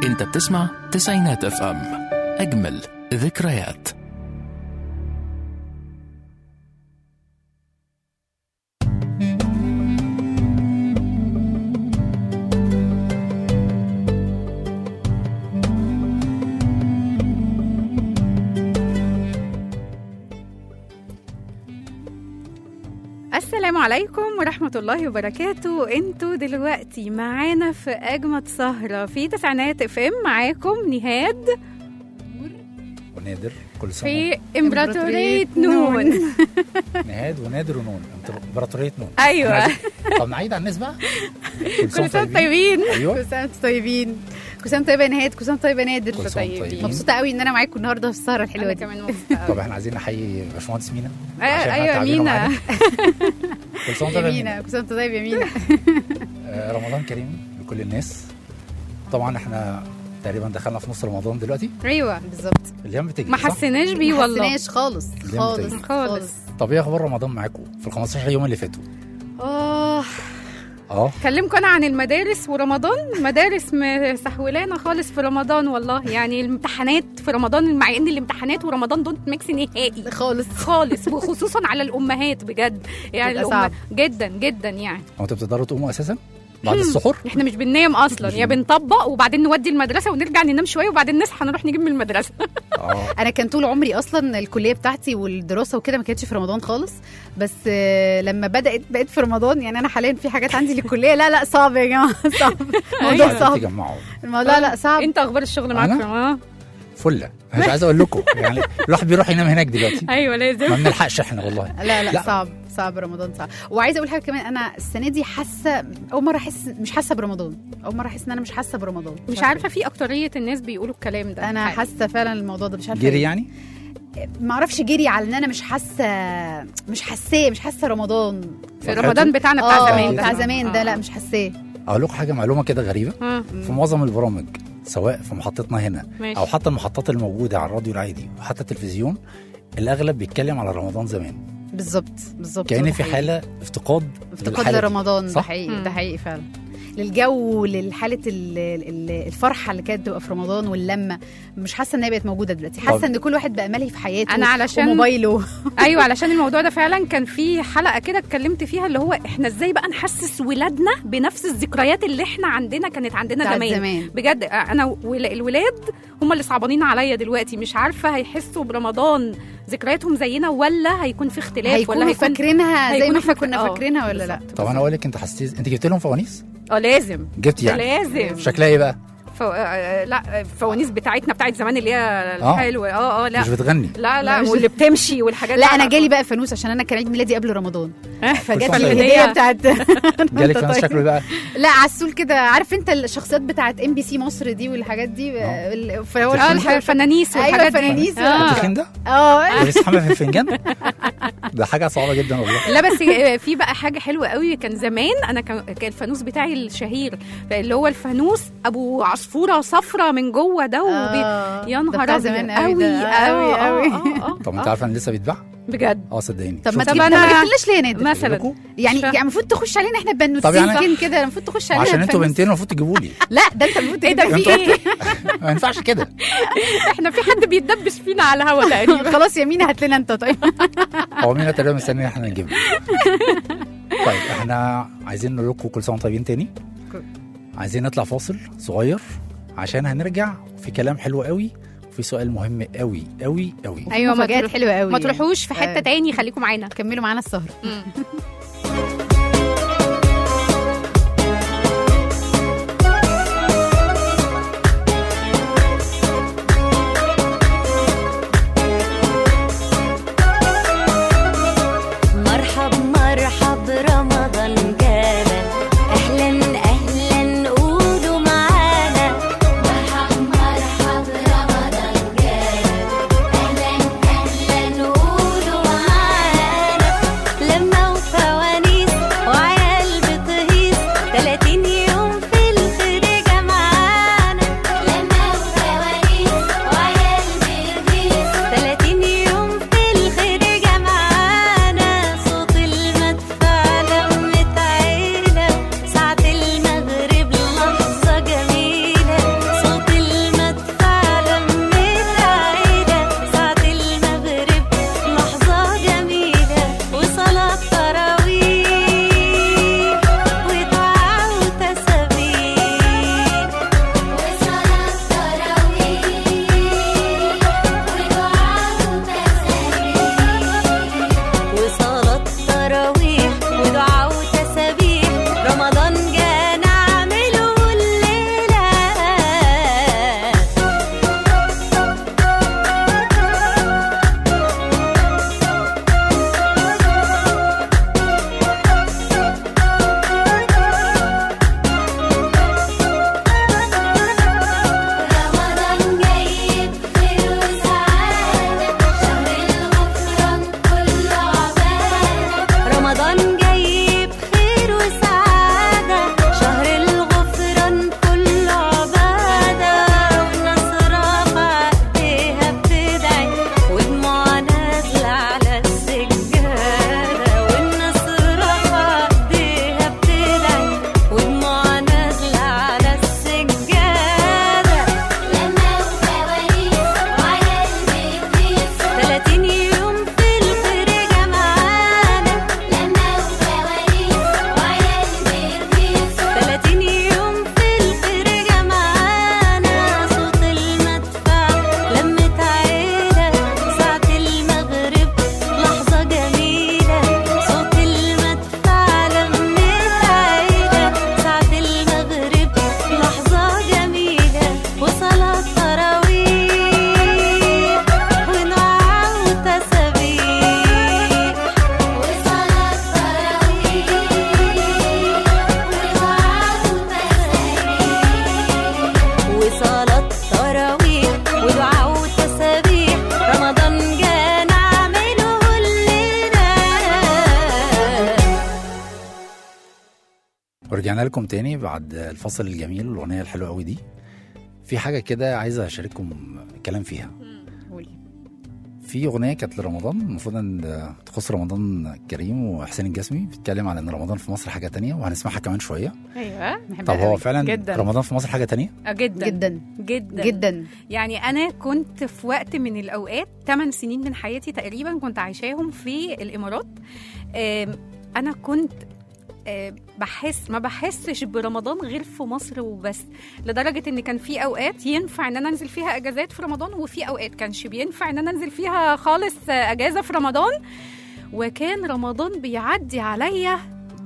انت بتسمع تسعينات اف ام اجمل ذكريات السلام عليكم ورحمة الله وبركاته انتوا دلوقتي معانا في أجمد سهرة في تسعينات اف ام معاكم نهاد ونادر كل سنه في امبراطورية نون نهاد ونادر ونون امبراطوريه نون أيوة. إحنا عايزين- طب نعيد على النسبه كل سنة طيبين ايوه كل سنه وانتم طيبين كل سنه طيبه يا نهاد كل سنه طيبه يا نادر كل سنة وانتم طيبين. مبسوطه قوي ان انا معاكم النهارده في السهره الحلوه أنا دي كمان مبسوطة طب أوي. احنا عايزين نحيي باشمهندس مينا أيوة، عشان احنا أيوة تعبينه مينا معانا. كل سنه يا وانتم مينا كل سنه وانتم طيب يا مينا آه، رمضان كريم لكل الناس طبعا احنا تقريبا دخلنا في نص رمضان دلوقتي أيوة بالظبط الايام بتجري ما صح؟ حسيناش بيه ما والله حسيناش خالص ليه خالص متضايق؟ خالص طب ايه اخبار رمضان معاكم في ال 15 يوم اللي فاتوا آه اه كلمكم أنا عن المدارس ورمضان المدارس مسحولانا خالص في رمضان والله يعني الامتحانات في رمضان مع إن الامتحانات ورمضان دول ميكس نهائي خالص خالص وخصوصا على الامهات بجد يعني بيبقى الأم... صعب. جدا جدا يعني هو انتوا بتقدروا تقوموا اساسا بعد السحور احنا مش بننام اصلا مش يا بننام. بنطبق وبعدين نودي المدرسه ونرجع ننام شويه وبعدين نصحى نروح نجيب من المدرسه اه انا كان طول عمري اصلا الكليه بتاعتي والدراسه وكده ما كانتش في رمضان خالص بس آه، لما بدات بقيت في رمضان يعني انا حاليا في حاجات عندي للكليه لا لا صعب يا جماعه صعب الموضوع أيوة. صعب تجمعوا الموضوع لا صعب انت اخبار الشغل معاك أنا؟ اه فله مش عايز اقول لكم يعني الواحد بيروح ينام هناك دلوقتي ايوه ما لازم بنلحقش احنا والله لا لا, لا. لا صعب صعب رمضان صعب وعايزه اقول حاجه كمان انا السنه دي حاسه اول مره احس مش حاسه برمضان اول مره احس ان انا مش حاسه برمضان مش عارفه في اكتريه الناس بيقولوا الكلام ده انا حقيقي. حاسه فعلا الموضوع ده مش عارفه جري ليه. يعني ما اعرفش جري على ان انا مش حاسه مش حاساه مش حاسه رمضان في رمضان بتاعنا بتاع آه، زمان ده بتاع زمان ده آه. لا مش حاساه اقول لكم حاجه معلومه كده غريبه آه. في معظم البرامج سواء في محطتنا هنا ماشي. او حتى المحطات الموجوده على الراديو العادي وحتى التلفزيون الاغلب بيتكلم على رمضان زمان بالظبط بالظبط كأن ده في حقيقي. حاله افتقاد افتقاد للحالة دي. لرمضان ده صح؟ حقيقي مم. ده حقيقي فعلا للجو للحاله ال- ال- الفرحه اللي كانت بتبقى في رمضان واللمه مش حاسه ان هي بقت موجوده دلوقتي طب. حاسه ان كل واحد بقى ملهي في حياته أنا علشان- وموبايله ايوه علشان الموضوع ده فعلا كان في حلقه كده اتكلمت فيها اللي هو احنا ازاي بقى نحسس ولادنا بنفس الذكريات اللي احنا عندنا كانت عندنا بتاعت زمان زمان. بجد انا ول- الولاد هم اللي صعبانين عليا دلوقتي مش عارفه هيحسوا برمضان ذكرياتهم زينا ولا هيكون في اختلاف ولا هيكونوا هيكون فاكرينها زي هيكونوا ما احنا فاكر- كنا آه، فاكرينها ولا لا بالظبط. طب انا اقول لك انت حسيت انت جبت لهم فوانيس اه لازم جبت يعني لازم شكلها ايه بقى فو... آه، لا الفوانيس بتاعتنا بتاعت زمان اللي هي آه. الحلوه اه اه لا مش بتغني لا لا مش- واللي بتمشي والحاجات لا دي. انا جالي بقى فانوس عشان انا كان عيد ميلادي قبل رمضان فجات سنة لي طيب. الهديه بتاعت جالك فانوس طيب. شكله إيه بقى لا عسول كده عارف انت الشخصيات بتاعت ام بي سي مصر دي والحاجات دي آه. ال- فهو اه الح- الفنانيس أيوة، والحاجات دي. الفنانيس. آه. التخين ده اه لابس حمى في الفنجان ده حاجه صعبه جدا والله لا بس في بقى حاجه حلوه قوي كان زمان انا كان كان الفانوس بتاعي الشهير اللي هو الفانوس ابو عصفوره صفرة من جوه ده وبي... آه. يا ده نهار بتاع أبيض. زمان قوي ده. قوي قوي قوي قوي طب انت عارفه ان لسه بيتباع بجد اه صدقيني طب ما شفت تجيب طب ما أنا- جبتلاش ليه يا نادر مثلا لكم؟ يعني مش فاهمة. يعني المفروض تخش علينا احنا طب بنوتين يعني- كده المفروض تخش علينا عشان انتوا بفانوس. بنتين المفروض تجيبوا لي لا ده انت المفروض ايه ده تجيب في ايه ما ينفعش كده احنا في حد بيتدبش فينا على الهوا تقريبا خلاص يا مينا هات لنا انت طيب هو مين تقريبا مستني احنا نجيبه طيب احنا عايزين نقول لكم كل سنه وانتم طيبين تاني عايزين نطلع فاصل صغير عشان هنرجع في كلام حلو قوي وفي سؤال مهم قوي قوي قوي ايوه ما مفاجآت تروح- حلوه قوي ما تروحوش في حته آه. تاني خليكم معانا كملوا معانا السهر مرحب مرحب رمضان جانا اهلا اهلا قولوا معانا مرحب مرحب رمضان جانا اهلا اهلا قولوا معانا لما وفا ورجعنا لكم تاني بعد الفصل الجميل والاغنيه الحلوه قوي دي في حاجه كده عايز اشارككم كلام فيها قولي في اغنيه كانت لرمضان المفروض ان تخص رمضان كريم وحسين الجسمي بتتكلم عن ان رمضان في مصر حاجه تانية وهنسمعها كمان شويه ايوه طب هو فعلا جداً. رمضان في مصر حاجه تانية آه، جدا جدا جدا جدا يعني انا كنت في وقت من الاوقات 8 سنين من حياتي تقريبا كنت عايشاهم في الامارات آم، انا كنت آه، بحس ما بحسش برمضان غير في مصر وبس لدرجه ان كان في اوقات ينفع ان انا انزل فيها اجازات في رمضان وفي اوقات كانش بينفع ان انا انزل فيها خالص آه، اجازه في رمضان وكان رمضان بيعدي عليا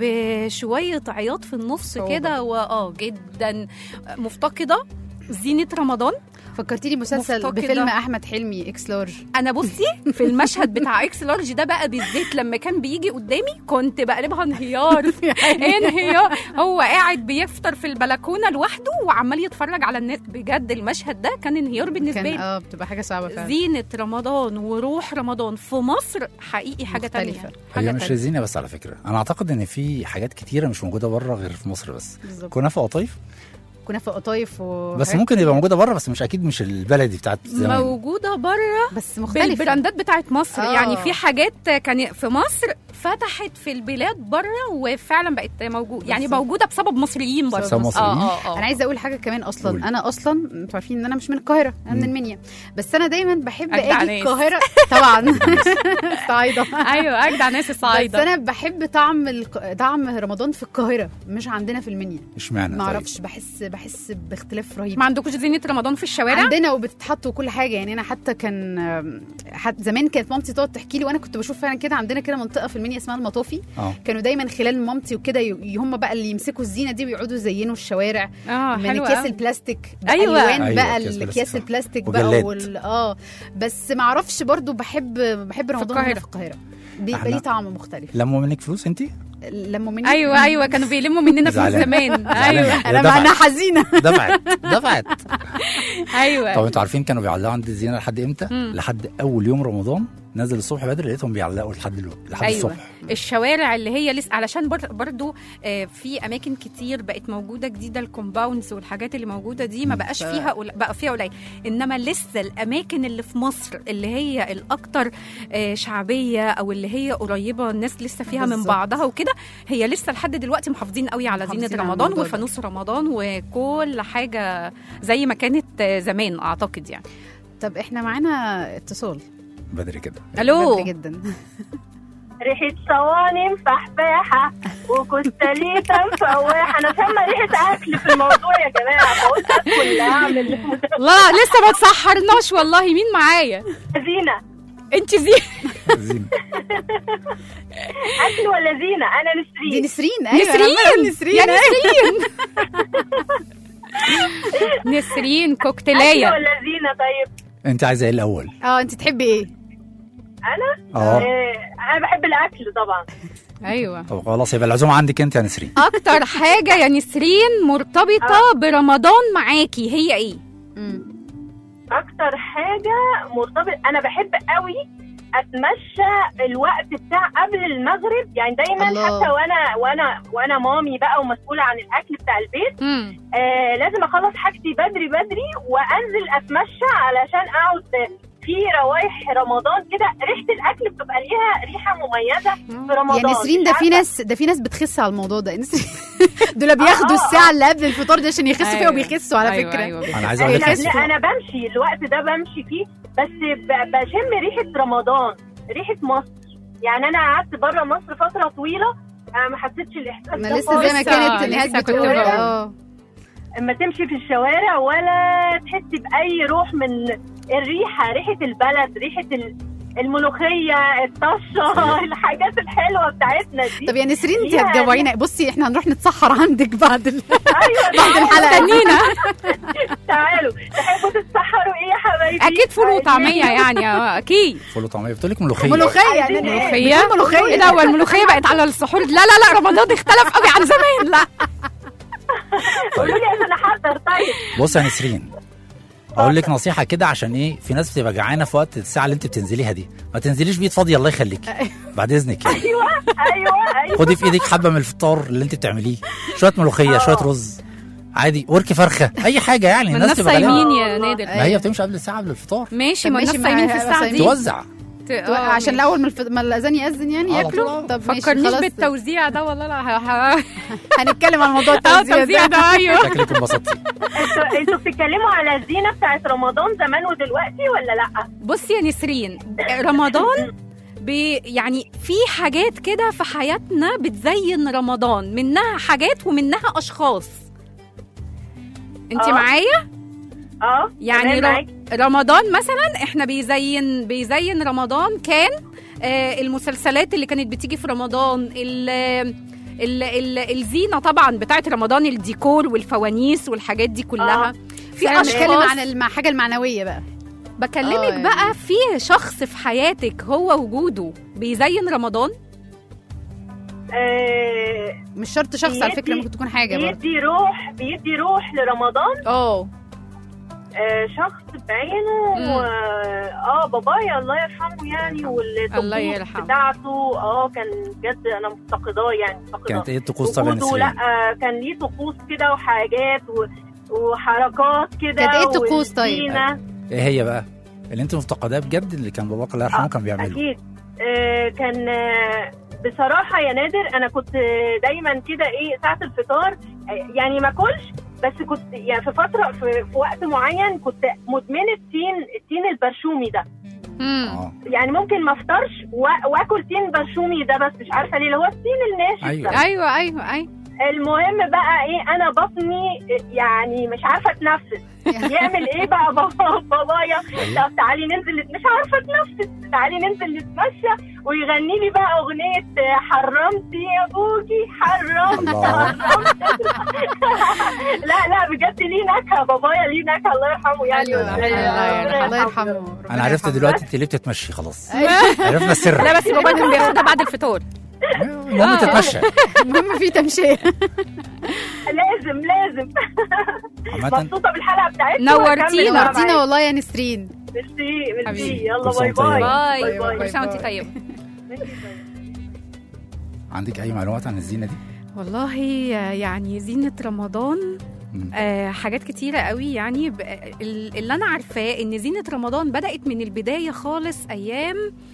بشويه عياط في النص توبة. كده واه جدا مفتقده زينه رمضان فكرتيني مسلسل مفتقدة. بفيلم احمد حلمي اكس لارج انا بصي في المشهد بتاع اكس لارج ده بقى بالذات لما كان بيجي قدامي كنت بقلبها انهيار انهيار هو قاعد بيفطر في البلكونه لوحده وعمال يتفرج على الناس بجد المشهد ده كان انهيار بالنسبه كان لي اه بتبقى حاجه صعبه فعلا زينة رمضان وروح رمضان في مصر حقيقي حاجة تانية مختلفة. حاجة هي مش تانية. زينه بس على فكره انا اعتقد ان في حاجات كتيره مش موجوده بره غير في مصر بس بالظبط كنافه وقطايف كنا في قطايف و بس ممكن يبقى موجوده بره بس مش اكيد مش البلدي بتاعت زمان موجودة بره بس مختلفه بالبراندات بتاعت مصر آه. يعني في حاجات كان في مصر فتحت في البلاد بره وفعلا بقت موجود يعني بالظبط. موجودة بسبب مصريين برضه بسبب مصريين؟ اه اه انا اه عايزه اقول حاجه كمان اصلا قولي. انا اصلا انتوا عارفين ان انا مش من القاهره انا من مم. المنيا بس انا دايما بحب أجدع اجي ناس. القاهره طبعا صعيده ايوه اجدع ناس بس الصعايدة انا بحب طعم الق... طعم رمضان في القاهره مش عندنا في المنيا اشمعنى ما طيب؟ اعرفش بحس بحس باختلاف رهيب ما عندكوش زينة رمضان في الشوارع عندنا وبتتحط وكل حاجه يعني انا حتى كان حتى زمان كانت مامتي تقعد تحكي لي وانا كنت بشوف فعلا كده عندنا كده منطقه في المنيا اسمها المطافي اه كانوا دايما خلال مامتي وكده ي- هم بقى اللي يمسكوا الزينه دي ويقعدوا يزينوا الشوارع اه من حلو اكياس أوي. البلاستيك أيوة. بالوان أيوة، بقى أكياس الاكياس بلاستيك. البلاستيك بقى وجلاد. وال... اه بس ما اعرفش برضو بحب بحب رمضان القاهرة. هنا في القاهره بيبقى إحنا- ليه طعم مختلف لموا منك فلوس انت؟ لما مني ايوه ايوه كانوا بيلموا مننا فلوس زعلان. زمان زعلان. ايوه انا دفعت. معناها حزينه دفعت دفعت ايوه طب انتوا عارفين كانوا بيعلقوا عند الزينه لحد امتى؟ مم. لحد اول يوم رمضان نزل الصبح بدري لقيتهم بيعلقوا لحد دلوقتي لحد أيوة. الصبح الشوارع اللي هي لسه علشان بر برضو آه، في اماكن كتير بقت موجوده جديده الكومباوندز والحاجات اللي موجوده دي ما مم. بقاش ف- فيها قل... بقى فيها قليل انما لسه الاماكن اللي في مصر اللي هي الاكثر آه، شعبيه او اللي هي قريبه الناس لسه فيها من بالظبط. بعضها وكده هي لسه لحد دلوقتي محافظين قوي على محافظين زينه على رمضان الموضوع ده. وفانوس رمضان وكل حاجه زي ما كانت آه، زمان اعتقد يعني طب احنا معانا اتصال بدري كده الو بدري جدا ريحة صواني مفحفاحة وكستاليتا مفوحة أنا سامة ريحة أكل في الموضوع يا جماعة فقلت أدخل أعمل لا لسه ما تسحرناش والله مين معايا زينة انت زي زين أكل ولا زينة أنا دي نسرين نسرين ايوه نسرين أنا عمالة أقول نسرين يا أيوة. نسرين نسرين أكل كوكتيلية ولا زينة طيب انت عايزه ايه الاول؟ اه انت تحبي ايه أنا اه آه، أنا بحب الأكل طبعا ايوه طب خلاص يبقى العزومه عندك انت يا نسرين اكتر حاجة يا نسرين مرتبطة برمضان معاكي هي ايه مم. أكتر حاجة مرتبط أنا بحب قوي اتمشى الوقت بتاع قبل المغرب يعني دايما الله. حتى وانا وانا وانا مامي بقى ومسؤوله عن الاكل بتاع البيت مم. آه لازم اخلص حاجتي بدري بدري وانزل اتمشى علشان اقعد في روايح رمضان كده ريحه الاكل بتبقى ليها ريحه مميزه في رمضان يا نسرين مش ده في عارفة- ناس ده في ناس بتخس على الموضوع ده نسرين دول بياخدوا آه، آه. الساعه اللي قبل الفطار دي عشان يخسوا فيها أيوة. وبيخسوا على أيوة، فكره أيوة. انا عايز اقول لك لا, بس- لا انا بمشي الوقت ده بمشي فيه بس ب- بشم ريحه رمضان ريحه مصر يعني انا قعدت بره مصر فتره طويله أنا ما حسيتش الاحساس ما ده لسه زي ما خالص. كانت لسه الناس كنت بتقول بقول. اه اما تمشي في الشوارع ولا تحسي باي روح من الريحه ريحه البلد ريحه ال- الملوخيه الطشه الحاجات الحلوه بتاعتنا دي طب يا نسرين انت فيها هتجوعينا بصي احنا هنروح نتسحر عندك بعد ال... ايوه بعد الحلقه استنينا تعالوا تحبوا تتسحروا ايه يا حبايبي اكيد فول وطعميه يعني آه، اكيد فول وطعميه بتقول لك ملوخيه ملوخيه عايزين يعني ملوخيه بتقول ملوخيه ايه ده هو الملوخيه بقت على السحور لا لا لا رمضان اختلف قوي عن زمان لا قولوا لي عشان احضر طيب بص يا نسرين هقول لك نصيحه كده عشان ايه في ناس بتبقى جعانه في وقت الساعه اللي انت بتنزليها دي ما تنزليش بايد فاضيه الله يخليك بعد اذنك يعني ايوه ايوه ايوه خدي في ايدك حبه من الفطار اللي انت بتعمليه شويه ملوخيه شويه رز عادي ورك فرخه اي حاجه يعني ما الناس الناس تبقى غالبا- صايمين يا نادر ما هي بتمشي قبل الساعه قبل الفطار ماشي طب ما الناس ماشي، صايمين ما- في الساعه دي توزع ت- آه، عشان ماشي. الاول ما الف- ما الاذان ياذن يعني على ياكلوا طول. طب ماشي فكرنيش خلاص بالتوزيع ده والله لا ه- ه- هنتكلم عن موضوع اه التوزيع التوزيع ده ده ايوه شكلك انبسطتي انتوا انتوا بتتكلموا على الزينه بتاعت رمضان زمان ودلوقتي ولا لا؟ بصي يا نسرين رمضان بي يعني في حاجات كده في حياتنا بتزين رمضان منها حاجات ومنها اشخاص انت آه. معايا اه يعني تمام ر- معاكي. رمضان مثلا احنا بيزين بيزين رمضان كان آه المسلسلات اللي كانت بتيجي في رمضان ال ال ال الزينه طبعا بتاعت رمضان الديكور والفوانيس والحاجات دي كلها آه. في في اشكال اشخاص عن الم- حاجه المعنويه بقى بكلمك آه، يعني. بقى في شخص في حياتك هو وجوده بيزين رمضان آه مش شرط شخص على فكره بيدي- ممكن تكون حاجه برضه بيدي روح بيدي روح لرمضان اه آه شخص بعينه مم. اه آه، بابايا الله يرحمه يعني والطقوس الله يرحمه. بتاعته اه كان بجد انا مفتقداه يعني مفتقداه كانت ايه الطقوس طبعا وجوده لا نسرين آه، كان ليه طقوس كده وحاجات و... وحركات كده كانت إيه الطقوس طيب؟ والزينة. ايه هي بقى اللي انت مفتقداه بجد اللي كان باباك الله يرحمه آه، كان بيعمله اكيد آه كان آه بصراحه يا نادر انا كنت آه، دايما كده ايه ساعه الفطار آه، يعني ما اكلش بس كنت يعني في فتره في, في وقت معين كنت مدمنه تين التين البرشومي ده مم. اه يعني ممكن ما افطرش وا- واكل تين برشومي ده بس مش عارفه ليه اللي هو التين الناشف أيوة. ده. ايوه ايوه ايوه المهم بقى ايه انا بطني يعني مش عارفه اتنفس يعمل ايه بقى بابا بابايا طب تعالي ننزل مش عارفه اتنفس تعالي ننزل نتمشى ويغني لي بقى اغنيه آه، حرمتي يا ابوكي حرمت الله. حرمت لا لا بجد ليه نكهه بابايا ليه نكهه الله يرحمه يعني ايوه ربنا الله ربنا يرحمه الله يرحمه. يرحمه انا عرفت ربنا دلوقتي انت ليه بتتمشي خلاص أيوة. عرفنا السر لا بس بابا كان بياخدها بعد الفطار المهم تتمشى المهم في تمشيه لازم لازم عامة مبسوطه بالحلقه بتاعتنا نورتينا. نورتينا والله يا نسرين ميرسي ميرسي حبيبي. يلا كل سنة باي وأنت باي طيبة. باي باي كل سنه وانت طيبه عندك اي معلومات عن الزينه دي؟ والله يعني زينة رمضان مم. آه حاجات كتيرة قوي يعني ب- ال- اللي أنا عارفاه إن زينة رمضان بدأت من البداية خالص أيام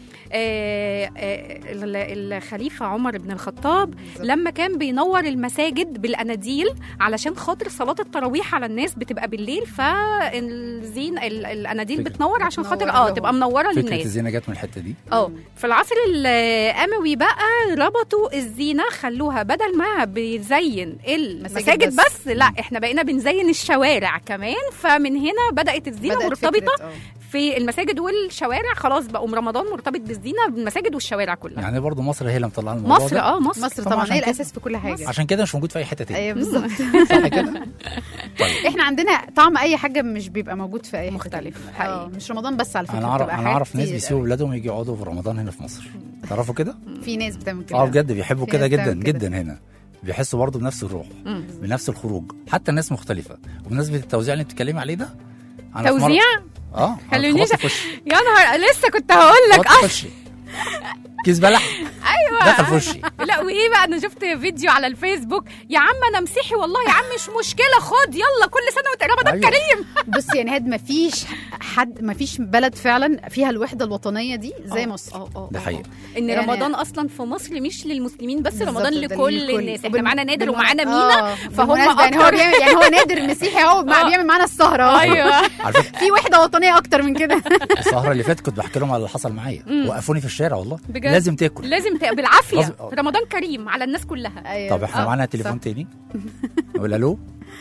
آه آه ال- الخليفة عمر بن الخطاب لما كان بينور المساجد بالأناديل علشان خاطر صلاة التراويح على الناس بتبقى بالليل فالزين ال- الأناديل فكرة. بتنور عشان خاطر بتنور اه لهم. تبقى منورة فكره للناس الزينه جت من الحته دي اه في العصر الاموي بقى ربطوا الزينه خلوها بدل ما بيزين المساجد بس. بس. بس لا احنا بقينا بنزين الشوارع كمان فمن هنا بدات الزينه بدأت مرتبطه فكرة، آه. في المساجد والشوارع خلاص بقوا رمضان مرتبط بالزينه بالمساجد والشوارع كلها يعني برضو مصر هي اللي مطلعه الموضوع مصر ده اه مصر مصر طبعاً طبعا عشان هي كده. الاساس في كل حاجه عشان كده مش موجود في اي حته تاني ايوه بالظبط صح كده؟ احنا عندنا طعم اي حاجه مش بيبقى موجود في اي حتة مختلف، تانية. حقيقي. آه، مش رمضان بس على فكره انا اعرف بتبقى انا حاجات اعرف ناس كتير بيسيبوا ولادهم يجوا يقعدوا في رمضان هنا في مصر تعرفوا كده؟ قوي. في ناس بتعمل كده اه بجد بيحبوا في كده ناس جدا بتعمل كده. جدا هنا بيحسوا برضه بنفس الروح مم. بنفس الخروج حتى الناس مختلفه وبمناسبه التوزيع اللي بتتكلمي عليه ده أنا في مرة- توزيع اه خلونيش- خلاص في وشي يا نهار لسه كنت هقول لك خلاص في وشي كيس بلح ايوه دخل في وشي لا وايه بقى انا شفت فيديو على الفيسبوك يا عم انا مسيحي والله يا عم مش مشكله خد يلا كل سنه وانت رمضان أيوة. كريم بص يا نهاد مفيش حد مفيش بلد فعلا فيها الوحده الوطنيه دي زي آه، مصر اه اه ده آه. حقيقي ان يعني- رمضان اصلا في مصر مش للمسلمين بس بالظبط، رمضان ده لكل للكل. الناس احنا وبالم- معانا نادر بالم- ومعانا مينا آه، فهم بالمناسبة يعني هو أكتر. بيعمل يعني هو نادر مسيحي اهو مع- آه. بيعمل معانا السهره ايوه على فكره في وحده وطنيه اكتر من كده السهره اللي فاتت كنت بحكي لهم على اللي حصل معايا وقفوني في الشارع والله بجد؟ لازم تاكل لازم ت- بالعافيه غصب- آه. رمضان كريم على الناس كلها ايوه طب احنا آه، معانا تليفون صح. تاني نقول الو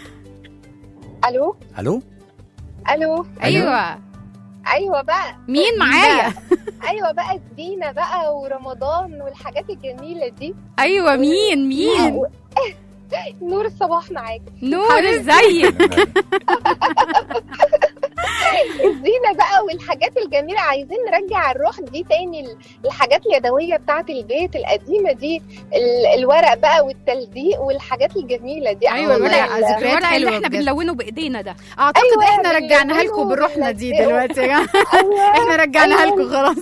الو الو الو ايوه ايوه بقى مين معايا ايوه بقى الزينه بقى ورمضان والحاجات الجميله دي ايوه مين مين و- نور الصباح معاك نور ازيك الزينه بقى والحاجات الجميله عايزين نرجع الروح دي تاني ال- الحاجات اليدويه بتاعه البيت القديمه دي ال- الورق بقى والتلزيق والحاجات الجميله دي ايوه والله الورق ذكريات الورق اللي حلوة احنا بجد. بنلونه بايدينا ده اعتقد أيوة، احنا رجعناها لكم بيعملوا بروحنا دي بيلزقوا. دلوقتي يا جماعه أيوة. احنا رجعناها أيوة. لكم خلاص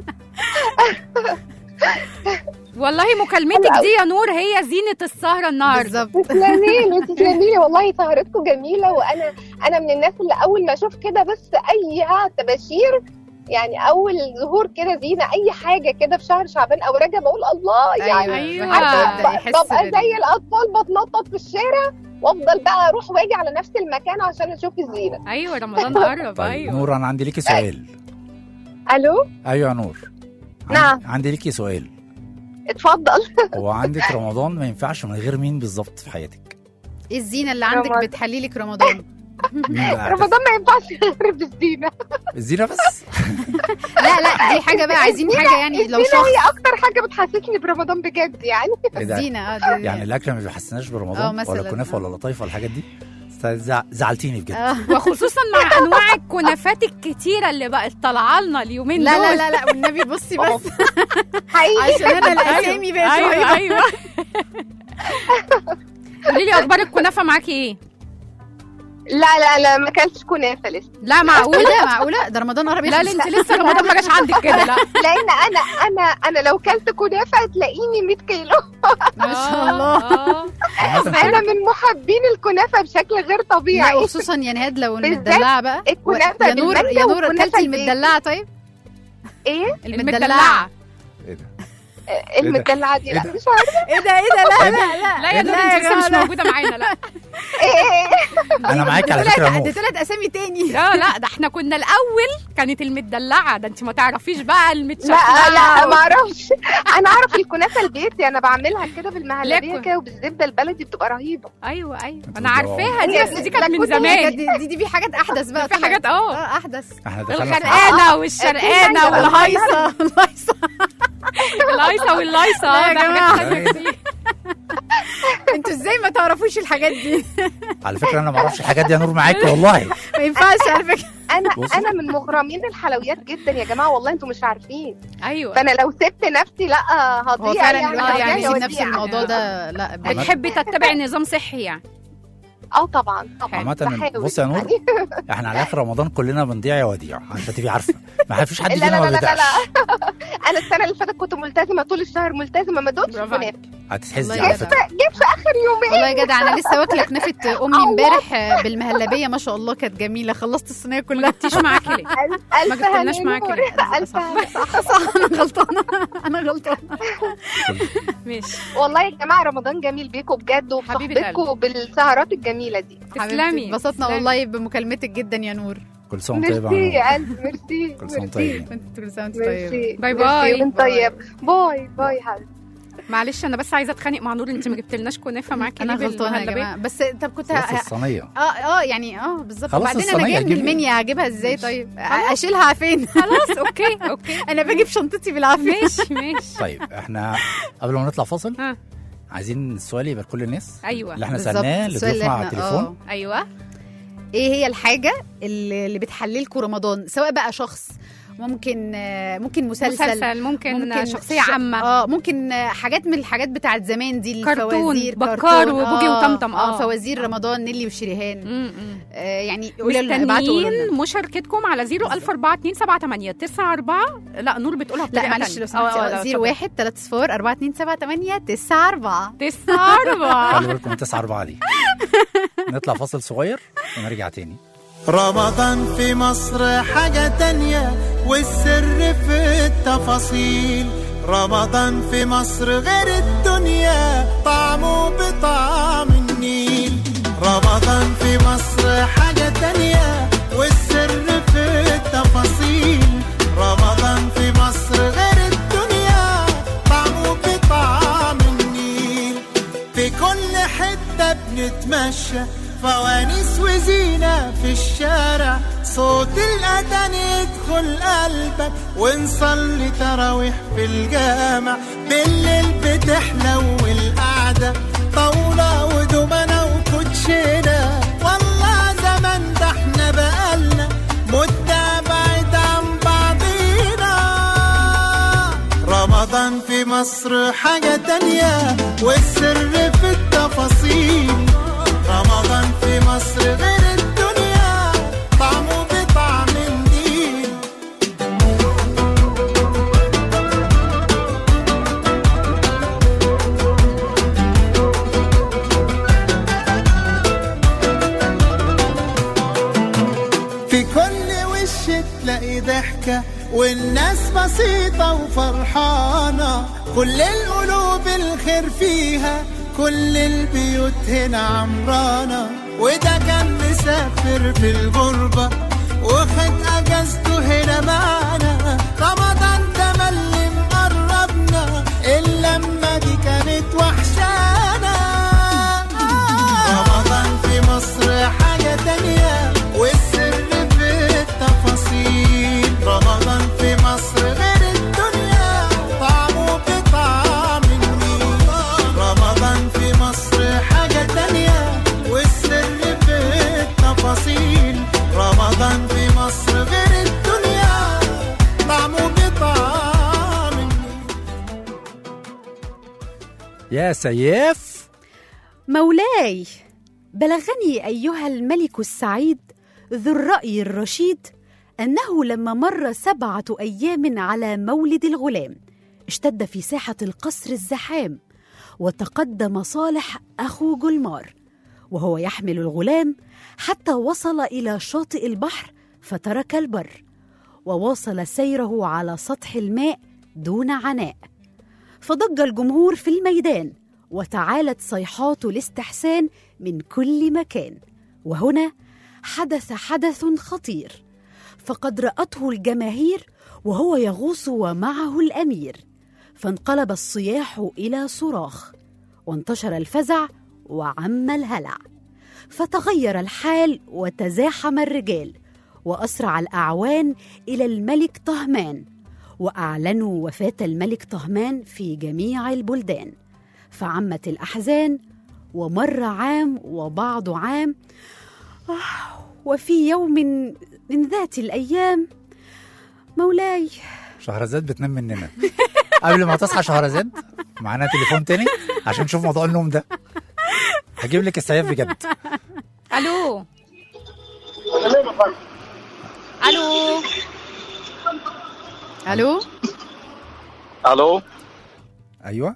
والله مكالمتك دي يا نور هي زينة السهرة النهاردة بالظبط تسلمي لي تسلمي لي والله سهرتكم جميله وانا انا من الناس اللي اول ما اشوف كده بس اي ها تباشير يعني اول ظهور كده زينه اي حاجه كده في شهر شعبان او رجب بقول الله يعني أيوة. عارفة بجد يحس ببقى بال- زي الاطفال بتنطط في الشارع وافضل بقى اروح واجي على نفس المكان عشان اشوف الزينه ايوه رمضان قرب طيب ايوه نور انا عندي ليكي سؤال الو ايوه يا نور عن- نعم. عندي ليكي سؤال اتفضل هو عندك رمضان ما ينفعش من غير مين بالظبط في حياتك ايه الزينه اللي عندك رمضان. بتحلي لك رمضان مين بقى رمضان ما ينفعش غير بالزينه الزينه بس لا لا دي حاجه بقى عايزين حاجه يعني لو الزينه شخص هي اكتر حاجه بتحسسني برمضان بجد يعني إيه ده؟ الزينه اه دي- يعني الاكل ما بيحسناش آه، برمضان مثلاً. ولا كنافه ولا لطايفه ولا الحاجات دي زع- زعلتيني بجد آه. وخصوصا مع انواع الكنافات الكتيره اللي بقت طالعه لنا اليومين لا لا دول. لا لا والنبي بصي بس حقيقي عشان انا الاسامي بقت ايوه رهيبه ايوه قولي لي اخبار الكنافه معاكي ايه لا لا لا ما اكلتش كنافه لسه لا ايه معقوله ده معقوله ده رمضان قرب لا يخلص. لا انت لسه رمضان ما جاش عندك كده لا لان انا انا انا لو كلت كنافه هتلاقيني 100 كيلو ما شاء الله آه. عامة انا من محبين الكنافه بشكل غير لا طبيعي وخصوصا يا نهاد لو بالذات المدلعه بقى الكنافة يا نور بالمانجا يا نور والكنافة اكلتي البيت. المدلعه طيب ايه المدلعه ايه ده آه، المدلعه دي لا إيه ده؟ مش عارفه ايه ده ايه ده لا لا لا لا يا نور لا انت لسه جماعة، مش لا. موجوده معانا لا ايه انا معاك على فكره يا دي نور طلعت اسامي تاني لا لا ده احنا كنا الاول كانت المدلعه ده انت ما تعرفيش بقى لا المتشكله لا ما اعرفش انا اعرف الكنافه البيتي انا بعملها كده بالمهلبيه لكن. كده وبالزبده البلدي بتبقى رهيبه اييوه ايوه انتوا انا عارفاها دي هي بس دي كانت من لا، كنت زمان دي دي, دي في حاجات احدث بقى في حاجات اه اه احدث احنا دخلنا في الغرقانه والشرقانه في حاجة والهايصه الهيصه الهايصه واللايصه لا يا ده حاجات جماعة. تانية كتير. انتوا ازاي ما تعرفوش الحاجات دي على فكره انا ما اعرفش الحاجات دي يا نور معاك والله ما ينفعش على فكره انا بصي. انا من مغرمين الحلويات جدا يا جماعه والله انتوا مش عارفين ايوه فانا لو سبت نفسي لا هو هضيع فعلا يعني الواحد يعني يعني هضيع نفس وديع. الموضوع ده لا بجد. بتحبي تتبعي نظام صحي يعني اه طبعا طبعا عامة بحاول بصي يا نور يعني. احنا على اخر رمضان كلنا بنضيع يا وديع عشان تبقي عارفه ما فيش حد لا فينا لا ما لا لا بيضيعش لا انا السنه اللي فاتت كنت ملتزمه طول الشهر ملتزمه ما دوتش برافو عليك. كنافه هتتحزي والله على جدع. فكره جيت في اخر يومين والله يا جدع انا لسه واكله كنافه امي امبارح آه، بالمهلبيه ما شاء الله كانت جميله خلصت الصينيه ما كلها جبتيش معاكي ليه ألف ما ألف جبتلناش هنا معاكي نور. ليه؟ ألف هنا. صح صح انا غلطانه انا غلطانه ماشي والله يا جماعه رمضان جميل بيكم بجد حبيبة وبصحبتكم بالسهرات الجميله دي تسلمي انبسطنا تسلمي. والله بمكالمتك جدا يا نور كل سنه وانت طيبه ميرسي يا يا نور قلبي ميرسي كل سنه وانت ميرسي طيبه انت كل سنه وانت طيب ميرسي باي ميرسي باي. وانت طيب باي باي حبيبي معلش انا بس عايزه اتخانق مع نور انت ما جبتلناش كنافه معاكي انا ليه غلطانه يا بالمهلبية؟ جماعه بس طب كنت خلاص ه- الصينيه اه اه يعني اه بالظبط خلاص وبعدين انا الصينية جايه من جيبي. المنيا هجيبها ازاي طيب اشيلها فين خلاص اوكي اوكي انا بجيب شنطتي بالعافيه ماشي ماشي طيب احنا قبل ما نطلع فاصل ها. عايزين السؤال يبقى لكل الناس ايوه اللي احنا بالظبط. سالناه السؤال اللي لضيوفنا على احنا- التليفون آه. ايوه ايه هي الحاجه اللي, اللي بتحللكوا رمضان سواء بقى شخص ممكن آه، ممكن مسلسل, مسلسل ممكن, شخصيه ش- عامه اه ممكن آه، حاجات من الحاجات بتاعت زمان دي كرتون، الفوازير بكار كرتون، وبوجي آه، وطمطم، اه آه. فوازير رمضان نيلي وشريهان م-م. آه يعني قولوا لنا ابعتوا قولوا مستنيين لنا. مشاركتكم على 0 1000 4 2 7 8 9 4 لا نور بتقولها لا بطريقه معلش تانية. لو آه، سمحتي آه، آه، 01 3 صفار 4 2 7 8 9 4 9 4 خلي بالكم من 9 4 دي نطلع فاصل صغير ونرجع تاني رمضان في مصر حاجة تانية والسر في التفاصيل رمضان في مصر غير الدنيا طعمه بطعم النيل رمضان في مصر حاجة تانية والسر في التفاصيل رمضان في مصر غير الدنيا طعمه بطعم النيل في كل حتة بنتمشى فوانيس وزينة في الشارع صوت الأذان يدخل قلبك ونصلي تراويح في الجامع بالليل بتحلو القعدة طاولة ودومنة وكوتشينة والله زمان ده احنا بقالنا رمضان في مصر حاجة تانية والسر في التفاصيل رمضان في مصر غير الدنيا طعمه بطعم جديد في كل وش تلاقي ضحكة والناس بسيطة وفرحانة كل القلوب الخير فيها كل البيوت هنا عمرانة وده كان مسافر في الغربة وخد أجازته هنا معانا رمضان ده ملي مقربنا اللمة دي كانت وحشانا رمضان في مصر حاجة تانية والسر في التفاصيل رمضان في مصر غير الدنيا طعمه بطعم النيل رمضان في مصر حاجة تانية والسر في التفاصيل رمضان في مصر غير الدنيا طعمه بطعم النيل يا سيف مولاي بلغني ايها الملك السعيد ذو الراي الرشيد انه لما مر سبعه ايام على مولد الغلام اشتد في ساحه القصر الزحام وتقدم صالح اخو جلمار وهو يحمل الغلام حتى وصل الى شاطئ البحر فترك البر وواصل سيره على سطح الماء دون عناء فضج الجمهور في الميدان وتعالت صيحات الاستحسان من كل مكان وهنا حدث حدث خطير فقد راته الجماهير وهو يغوص ومعه الامير فانقلب الصياح الى صراخ وانتشر الفزع وعم الهلع فتغير الحال وتزاحم الرجال واسرع الاعوان الى الملك طهمان واعلنوا وفاه الملك طهمان في جميع البلدان فعمت الاحزان ومر عام وبعض عام آه، وفي يوم من ذات الايام مولاي شهرزاد بتنام مننا قبل ما تصحى شهرزاد معانا تليفون تاني عشان نشوف موضوع النوم ده هجيب لك السيف بجد الو الو الو الو ايوه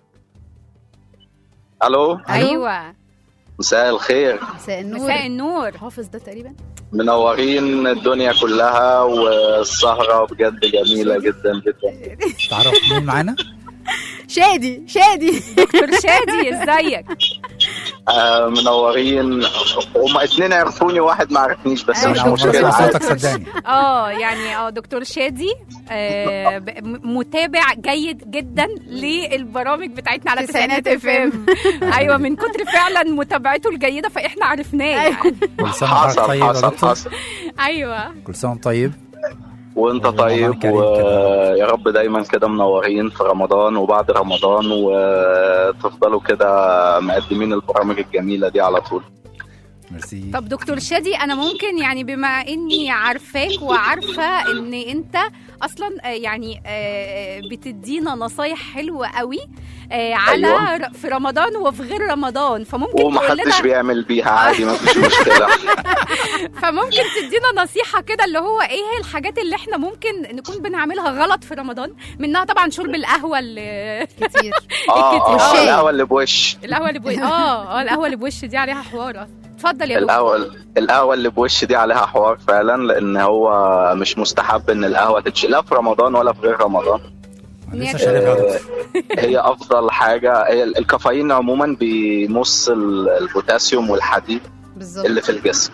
الو ايوه مساء الخير مساء النور مساء النور حافظ ده تقريبا منورين الدنيا كلها والسهرة بجد جميلة جدا جدا تعرف مين معانا شادي شادي دكتور شادي ازيك آه منورين هما اتنين عرفوني واحد ما عرفنيش بس أيوة. مش أنا أول مرة مشكلة أسمع عادي. صوتك صدقني اه يعني اه دكتور شادي آه ب- م- متابع جيد جدا للبرامج بتاعتنا على تسعينات تسعينات اف ام ايوه من كتر فعلا متابعته الجيده فاحنا عرفناه يعني كل سنه وحضرتك حصل طيب يا حصل دكتور حصل ايوه كل سنه وانت طيب وانت رمضان طيب كريم ويا رب دايما كده منورين في رمضان وبعد رمضان وتفضلوا كده مقدمين البرامج الجميلة دي على طول ميرسي طب دكتور شادي انا ممكن يعني بما اني عارفاك وعارفه ان انت اصلا آه، يعني آه، بتدينا نصايح حلوه قوي آه، على أيوة. ر- في رمضان وفي غير رمضان فممكن تقول ومحدش لنا بيعمل بيها عادي مفيش مشكلة فممكن تدينا نصيحه كده اللي هو ايه هي الحاجات اللي احنا ممكن نكون بنعملها غلط في رمضان منها طبعا شرب القهوه اللي كتير اه اه والشاي. القهوة اللي بوش القهوه اللي بوش اه اه القهوه اللي بوش دي عليها حوار اتفضل يا دكتور القهوة القهوة اللي بوش دي عليها حوار فعلا لأن هو مش مستحب إن القهوة تتشرب لا في رمضان ولا في غير رمضان أنا لسه شارب يا دكتور هي أفضل حاجة هي الكافيين عموما بيمص ال- البوتاسيوم والحديد بالظبط اللي في الجسم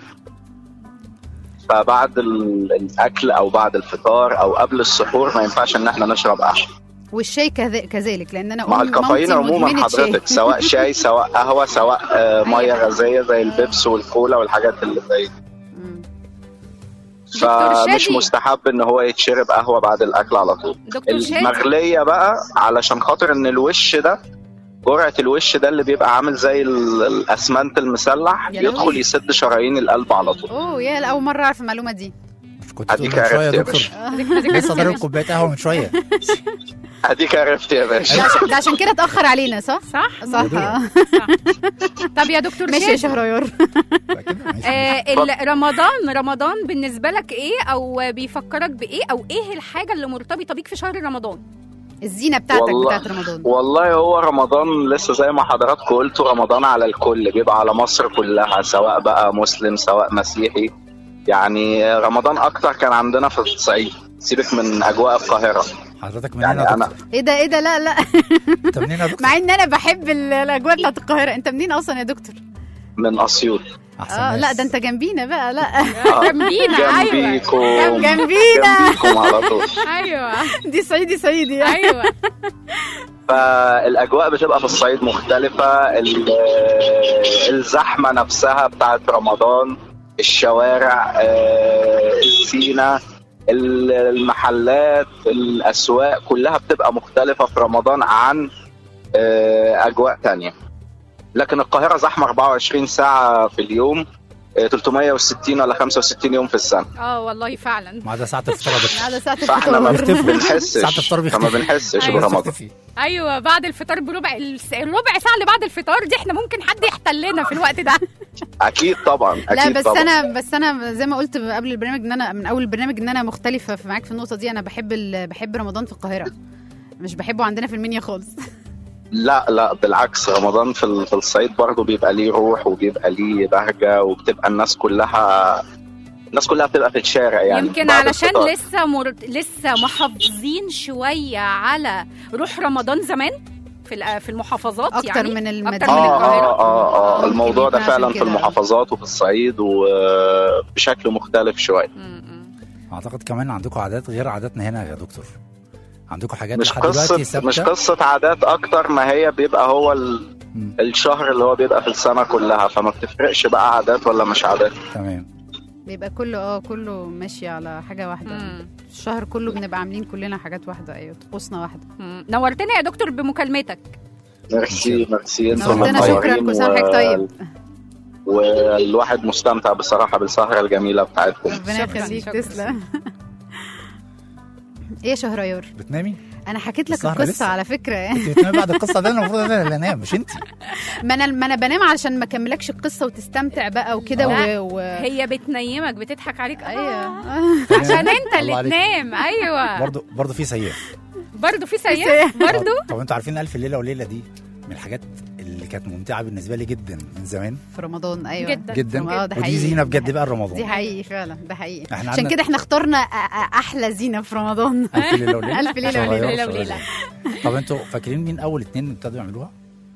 فبعد ال- الأكل أو بعد الفطار أو قبل السحور ما ينفعش إن إحنا نشرب قهوة والشاي كذ- كذلك لان انا مع أم- الكافيين مامتي عموما مدمنة شاي. حضرتك سواء شاي سواء قهوة سواء آه، مية غازية زي البيبس والكولا والحاجات اللي زي دي. مم. دكتور فمش شادي. مستحب ان هو يتشرب قهوه بعد الاكل على طول دكتور شادي المغليه بقى علشان خاطر ان الوش ده جرعه الوش ده اللي بيبقى عامل زي ال- الاسمنت المسلح يا لهوي. يدخل يسد شرايين القلب على طول اوه يا لا، اول مره اعرف المعلومه دي كنت بتقول أديك من شويه يا عرفت يا دكتور باشا. لسه ضارب كوبايه قهوه من شويه اديك عرفت يا ده باشا عشان- ده عشان كده اتاخر علينا صح صح صح دول. آه. طب يا دكتور ماشي يا شادي شهريار كده ماشي. آه ال- رمضان رمضان بالنسبه لك ايه او بيفكرك بايه او ايه الحاجه اللي مرتبطه بيك في شهر رمضان الزينه بتاعتك والله- بتاعت رمضان والله هو رمضان لسه زي ما حضراتكم قلتوا رمضان على الكل بيبقى على مصر كلها سواء بقى مسلم سواء مسيحي يعني رمضان اكتر كان عندنا في الصعيد سيبك من اجواء القاهره حضرتك منين يعني يا أنا- دكتور؟ ايه ده ايه ده لا لا انت منين يا دكتور؟ مع ان انا بحب ال- الاجواء بتاعت القاهره انت منين اصلا يا دكتور من اسيوط احسن اه ناس. لا ده انت جنبينا بقى لا جنبينا ايوه جنبيكم جنبينا جنبيكم على طول ايوه دي صعيدي صعيدي يعني. ايوه فالاجواء بتبقى في الصعيد مختلفه ال- الزحمه نفسها بتاعت رمضان الشوارع آه، الزينه ال- المحلات الاسواق كلها بتبقى مختلفه في رمضان عن آه، اجواء تانية لكن القاهره زحمه 24 ساعه في اليوم آه، 360 ولا 65 يوم في السنه اه والله فعلا ما عدا ساعة الفطار يا دكتور هذا ساعه فاحنا ما الفطار بنحسش ساعة الفطار فما بيختفي. بنحسش أيوة. برمضان بتختفي. ايوه بعد الفطار بربع الس- الربع ساعه اللي بعد الفطار دي احنا ممكن حد يحتلنا في الوقت ده اكيد طبعا لا اكيد بس طبعا انا بس انا زي ما قلت قبل البرنامج ان انا من اول البرنامج ان انا مختلفه في معاك في النقطه دي انا بحب ال... بحب رمضان في القاهره مش بحبه عندنا في المنيا خالص لا لا بالعكس رمضان في ال- في الصعيد برضه بيبقى ليه روح وبيبقى ليه بهجه وبتبقى الناس كلها الناس كلها بتبقى في الشارع يعني يمكن بعد علشان الفطار. لسه مر... لسه محافظين شويه على روح رمضان زمان في ال- في المحافظات اكتر يعني من اكتر المدينه من اه القاهره اه اه اه آه، الموضوع ده يمكن عشان فعلا في كده. المحافظات وفي الصعيد وبشكل مختلف شويه م- م. اعتقد كمان عندكم عادات غير عاداتنا هنا يا دكتور عندكم حاجات مش لحد دلوقتي قصه ثابته مش قصه عادات اكتر ما هي بيبقى هو ال... مم. الشهر اللي هو بيبقى في السنه كلها فما بتفرقش بقى عادات ولا مش عادات تمام بيبقى كله اه كله ماشي على حاجه واحده مم. الشهر كله بنبقى عاملين كلنا حاجات واحده ايوه طقوسنا واحده م. نورتنا يا دكتور بمكالمتك ميرسي ميرسي انتم نورتنا شكرا منورين كل سنه وحضرتك طيب والواحد مستمتع بصراحه بالسهره الجميله بتاعتكم ربنا شكراً، يخليك شكراً. تسلم ايه يا شهريار بتنامي؟ انا حكيت لك السهرة القصه لسه. على فكره انت بتنامي بعد القصه ده المفروض انا اللي انام مش انت ما انا ما انا بنام علشان ما اكملكش القصه وتستمتع بقى وكده لا. و... و... هي بتنيمك بتضحك عليك ايوه آه. عشان انت اللي الله عليك. تنام ايوه برضه برضه في سياف برضه في سياف برضه طب انتوا عارفين الف ليله وليله دي من الحاجات اللي كانت ممتعه بالنسبه لي جدا من زمان في رمضان ايوه جدا جدا اه ده ودي حقيقي زينه بجد ده بقى دي رمضان حقيقي فعلا ده حقيقي احنا عشان عندنا- كده احنا اخترنا أ- أ- احلى زينه في رمضان الف ليله وليله ألف ليلة شهريار وليلة. شهريار. وليلة. طب انتوا فاكرين مين اول اتنين ابتدوا يعملوها؟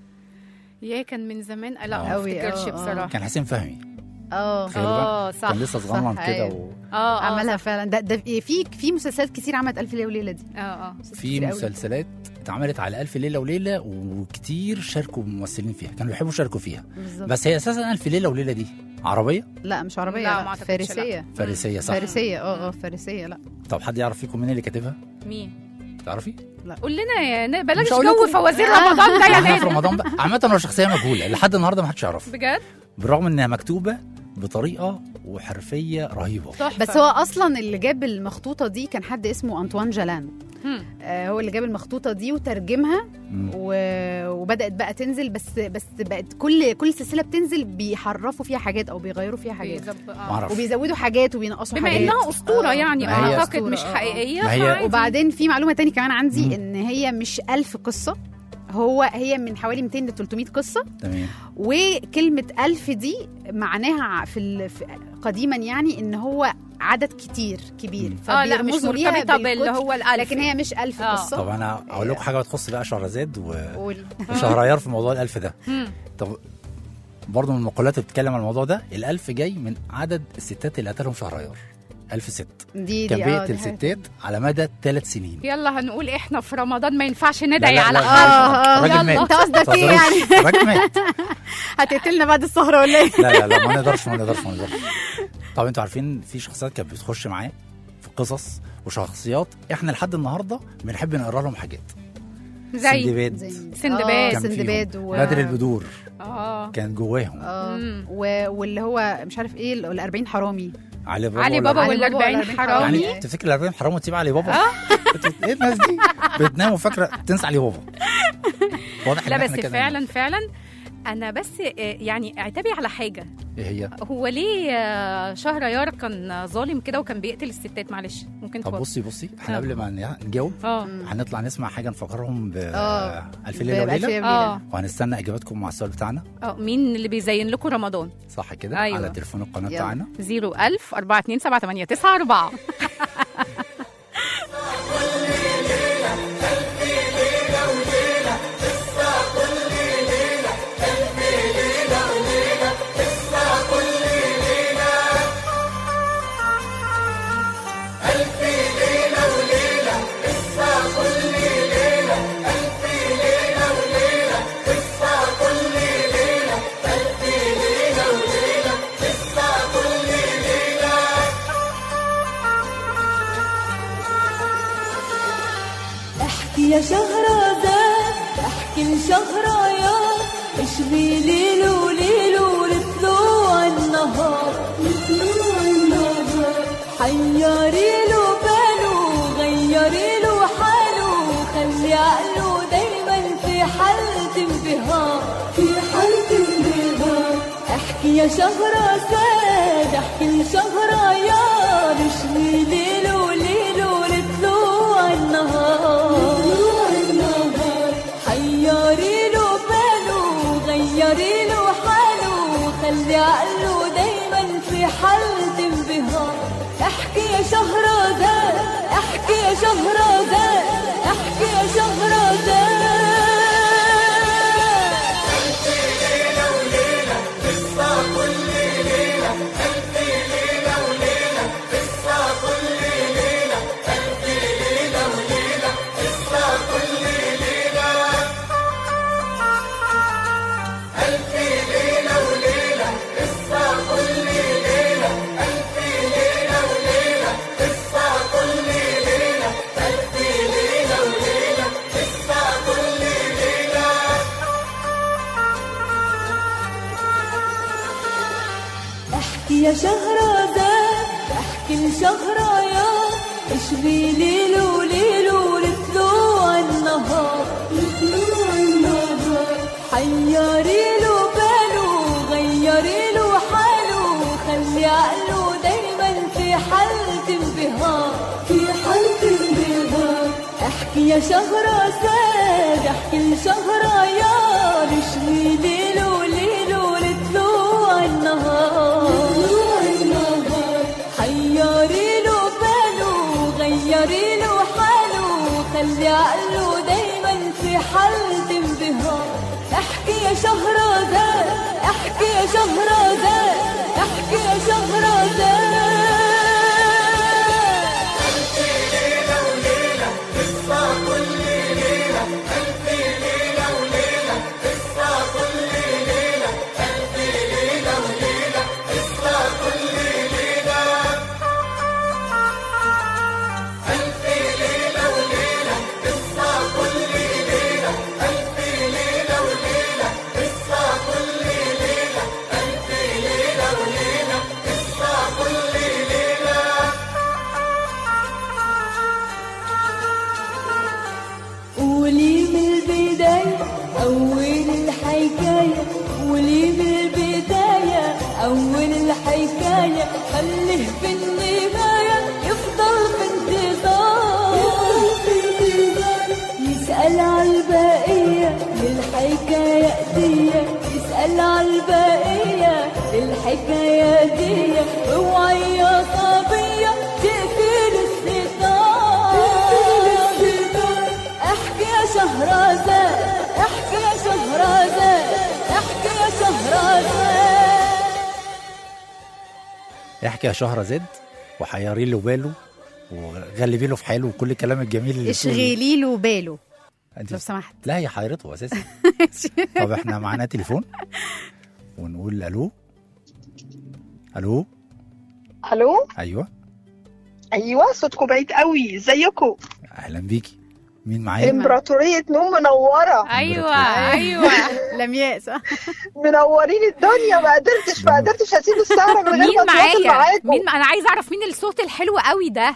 يا كان من زمان لا آه. ما أوي، افتكرش آه، آه. بصراحه كان حسين فهمي اه تخيلوا بقى. اه صح كان لسه صغنن صح، كده أيوة. و... اه عملها اه فعلا ده ده في في مسلسلات كتير عملت الف ليله وليله دي اه اه في كتير أوي. مسلسلات اتعملت على ألف ليلة وليلة وكتير شاركوا ممثلين فيها كانوا بيحبوا يشاركوا فيها بالظبط بس هي أساسا ألف ليلة وليلة دي عربية لا مش عربيه لا، لا, ما أعتقدش، فارسيه فارسية صح فارسيه اه اه فارسيه لا طب حد يعرف فيكم مين اللي كاتبها مين تعرفي قول لنا يا نا- بلاش مش هقول جو لكم. فوازير رمضان ده يا احنا في نانا رمضان بقى عامة هو شخصية مجهولة لحد النهاردة ما حدش يعرفها بجد بالرغم انها مكتوبة بطريقة وحرفية رهيبة تحفه بس هو اصلا اللي جاب المخطوطه دي كان حد اسمه انطوان جلان هم. آه هو اللي جاب المخطوطه دي وترجمها مم. و... وبدات بقى تنزل بس بس بقت كل كل سلسله بتنزل بيحرفوا فيها حاجات او بيغيروا فيها حاجات بالظبط، ما آه. اعرفش وبيزودوا حاجات وبينقصوا بما حاجات انها اسطوره آه. يعني ما هي اعتقد أسطورة، مش آه، آه. حقيقيه ما هي- فعادي. وبعدين في معلومه تاني كمان عندي مم. ان هي مش ألف قصه هو هي من حوالي 200 ل 300 قصه تمام وكلمه ألف دي معناها في, ال... في قديما يعني ان هو عدد كتير كبير مم. اه لا مش فبيرمزوا ليها مرتبطه باللي بالكتر، هو الالف لكن هي مش ألف آه. قصه طب انا اقول لكم حاجة بتخص بقى شهرزاد و... قول. وشهريار في موضوع الألف ده هم. طب برضه من المقولات اللي بتتكلم عن الموضوع ده الألف جاي من عدد الستات اللي قتلهم شهريار ألف ست دي دي كان آه، بيقتل دي حاجة. ستات على مدى ثلاث سنين يلا هنقول احنا في رمضان ما ينفعش ندعي لا، لا، على لا، حد اه اه الراجل يلا مات. انت قصدك ايه يعني الراجل مات هتقتلنا بعد السهره ولا ايه لا لا لا ما نقدرش ما نقدرش ما نقدرش طب انتوا عارفين في شخصيات كانت بتخش معاه في قصص وشخصيات احنا لحد النهارده بنحب نقرا لهم حاجات زي سندباد سندباد. آه، كان فيهم. سندباد و... بدر البدور اه كان جواهم اه مم. و... واللي هو مش عارف ايه ال 40 حرامي علي بابا علي ولا بابا علي ولا بابا 40 ولا حرامي يعني تفتكر ال 40 حرام وتسيب علي بابا؟ بت- ايه الناس دي؟ بتنام وفاكره تنسى علي بابا واضح لا إن بس إحنا كده- فعلا فعلا انا بس آه، يعني اعتبي على حاجه ايه هي؟ هو ليه آه، شهريار كان ظالم كده وكان بيقتل الستات معلش ممكن طب تفضل. بصي بصي احنا آه. قبل ما ن- نجاوب اه هنطلع نسمع حاجه نفكرهم ب آه. ألف ليله بألف وليله ليلة اه وهنستنى اجاباتكم مع السؤال بتاعنا اه مين اللي بيزين لكم رمضان صح كده أيوة. على تليفون القناه يلا. بتاعنا 01000 4278994 احكي يا شهرزاد احكي لشهريار ايش بي ليل وليل ولطلوع النهار لطلوع النهار حيري له باله غيري له حاله خلي عقله دايما في حالة انبهار في حالة انبهار احكي يا شهرزاد احكي لشهريار ايش بي ليل وليل ولطلوع النهار حيري له باله غيري له حاله خلي عقله دايما في حالة انبهار احكي يا شهرزاد احكي يا شهرزاد احكي يا شهرزاد احكي يا شهرزاد احكي لشهريار ايش بي ليل وليل ولطلوع النهار لطلوع النهار حيري له باله غيري له حاله خلي عقله دايما في حالة انبهار في حالة انبهار احكي يا شهرزاد احكي لشهريار ايش بي ليل وليل ولطلوع النهار حيري له باله غيري له حاله خلي عقله دايما في حالة انبهار احكي يا شهرزاد احكي يا شهرزاد احكي يا شهرزاد قولي من البداية أول الحكاية قولي من البداية أول الحكاية خليه في النهاية يفضل في انتظار يسأل على البقية للحكاية دي يسأل على البقية للحكاية دي اوعي يا صبية تقفل الستار احكي يا شهرزاد احكي يا شهرزاد احكي يا شهرزاد احكي يا شهرزاد وحيري له باله وغلبي له في حاله وكل الكلام الجميل اللي بتقوله. اشغلي له باله أنت- لو سمحت لا هي حيرته اساسا طب احنا معانا تليفون ونقول الو الو الو ايوه ايوه صوتكم بعيد قوي ازيكم اهلا بيكي مين معايا امبراطورية نوم منورة ايوه ايوه لمياء صح منورين الدنيا ما قدرتش ما قدرتش اسيب السهرة من غير مين ما اتواصل معايا معاكم مين انا عايزه اعرف مين الصوت الحلو قوي ده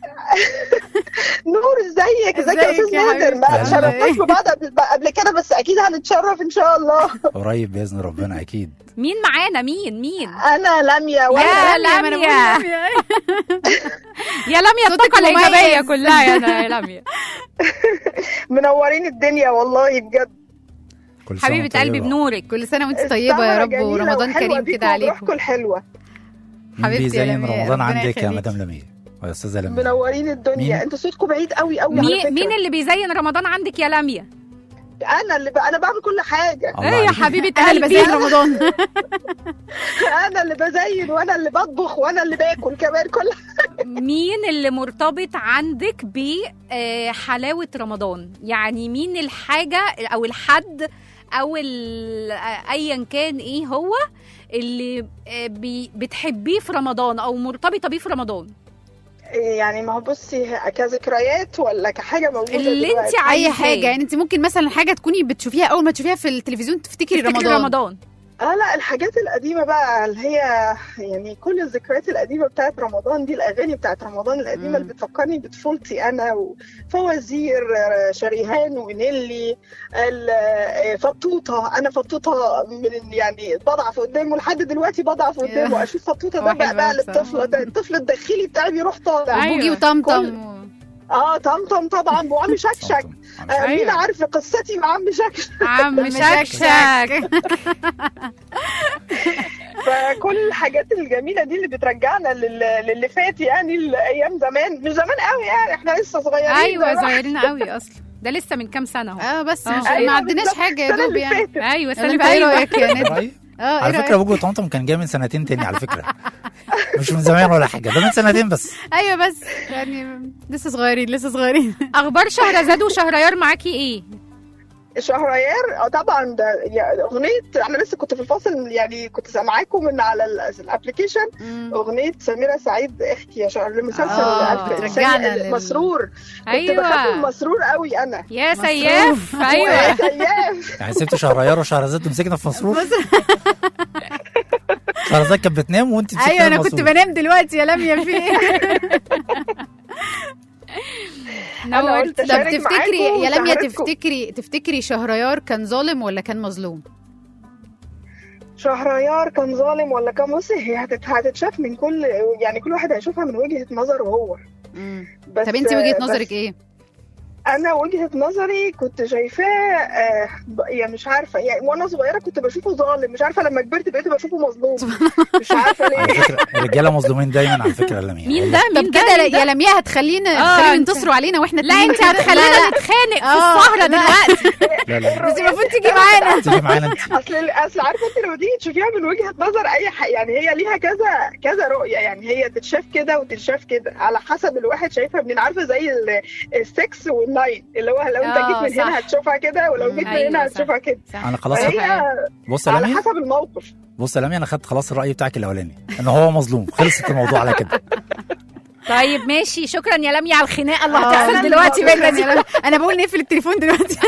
نور ازيك ازيك يا ازيك استاذ يا نادر حبيبتي؟ ما أهلا. تشرفناش ببعض قبل قبل كده بس اكيد هنتشرف ان شاء الله قريب باذن ربنا اكيد مين معانا مين مين انا لميا يا وانا لميا يا لميا صوتك الطاقه الايجابيه مميز. كلها يا يا لميا منورين الدنيا والله بجد كل سنة حبيبه وأنت قلبي طيبة. بنورك كل سنه وانت طيبه يا السهرة رب جميلة ورمضان وحلوة كريم بيكم كده عليكم وبروحكم الحلوة مين حبيبتي يا بيزين لمياء، رمضان ربنا عندك يا يخليك. مدام لمياء يا استاذه لمياء منورين الدنيا مين؟ انتوا صوتكم بعيد قوي قوي على مين فكرة. مين اللي بيزين رمضان عندك يا لميا انا اللي ب... انا بعمل كل حاجة الله ايه يا عليك. حبيبه انا اللي قلبي بزين رمضان انا اللي بزين وانا اللي بطبخ وانا اللي باكل كمان كل مين اللي مرتبط عندك بحلاوة رمضان يعني مين الحاجة أو الحد أو ال- آه، أيا كان إيه هو اللي آه، بي- بتحبيه في رمضان أو مرتبطة بيه في رمضان يعني ما هو بصي كذكريات ولا كحاجة موجودة اللي دلوقتي؟ انت عايزاه اي حاجه يعني انت ممكن مثلا حاجه تكوني بتشوفيها اول ما تشوفيها في التلفزيون تفتكري تفتكري رمضان رمضان اه لا الحاجات القديمة بقى اللي هي يعني كل الذكريات القديمة بتاعت رمضان دي الأغاني بتاعت رمضان القديمة مم. اللي بتفكرني بطفولتي أنا وفوازير آه، شريهان ونيلي ال- آه، فطوطة أنا فطوطة من يعني بضعف قدامه لحد دلوقتي بضعف قدامه أشوف فطوطة ده هو بقى, حلو بقى أوي بصراحة. للطفل ده الطفل الداخلي بتاعي بيروح طالع أيوة. بوجي وطمطم اه طمطم طبعا وعم شكشك طمطم. آه، مين أيوة. عارف قصتي مع عم شكشك عم شكشك. شكشك فكل الحاجات الجميله دي اللي بترجعنا لل- للي فات يعني الايام زمان مش زمان قوي يعني احنا لسه صغيرين أيوة ده صغيرين قوي أصلا ده لسه من كام سنة اهو اه بس آه. مش أيوة ما عدناش بالظبط. حاجه يا السنة دوب اللي يعني فاتت. أيوة السنة انت اللي ايه فاتت رايك يا نادر قريب؟ اه ايه على فكره رايك بوجو طمطم كان جاي من سنتين تاني على فكره مش من زمان ولا حاجه ده من سنتين بس ايوه بس يعني لسه صغيرين لسه صغيرين أخبار شهرزاد وشهريار معاكي إيه؟ شهريار اه طبعا ده يا- اغنيه انا لسه كنت في الفاصل يعني كنت سامعاكم من على ال- الابلكيشن اغنيه سميره سعيد احكي يا شهر لمسلسل آه، ألف بترجعنا إنسان لل- مسرور كنت بخاف أيوة من مسرور قوي انا يا سياف ويا أيوة سياف يعني سبت شهريار وشهرزاد ومسكنا في مسرور شهرزاد كانت بتنام وانت مسكتها ايوه انا في كنت مسرور. بنام دلوقتي يا لميا في ايه أنا قلت طب أشارك تفتكري معاكم يا لميا وسهرتكم. تفتكري تفتكري شهريار كان ظالم ولا كان مظلوم شهريار كان ظالم ولا كان بصي هي هتت- هتتشاف من كل يعني كل واحد هيشوفها من وجهة نظره هو بس طب انت وجهه بس نظرك ايه انا وجهة نظري كنت شايفاه آه ب- يعني مش عارفة يعني وانا صغيرة كنت بشوفه ظالم مش عارفة لما كبرت بقيت بشوفه مظلوم مش عارفة على ليه فكره الرجاله مظلومين دايما على فكره لمياء مين ده طب مين ده كده مين ده؟ يا لميا هتخلينا آه، هتخلينا انت- ينتصروا علينا واحنا لا اتنين انت كده. هتخلينا لا، لا. نتخانق في آه، السهرة لا. دلوقتي لا لا بس المفروض تيجي معانا تيجي معانا انت اصل اصل عارفه انت لما تيجي تشوفيها من وجهه نظر اي حاجه يعني هي ليها كذا كذا رؤيه يعني هي تتشاف كده وتتشاف كده على حسب الواحد شايفها منين عارفه زي ال- السكس والناين اللي هو لو انت آه، جيت من صح. هنا هتشوفها كده ولو جيت من أيوة، هنا صح. هتشوفها كده انا خلاص فهي بص يا على لمياء حسب الموقف بص يا لمياء انا خدت خلاص الراي بتاعك الاولاني ان هو مظلوم خلصت الموضوع على كده طيب ماشي شكرا يا لميا على الخناقة اللي آه، هتحصل دلوقتي بينا دي انا بقول نقفل التليفون دلوقتي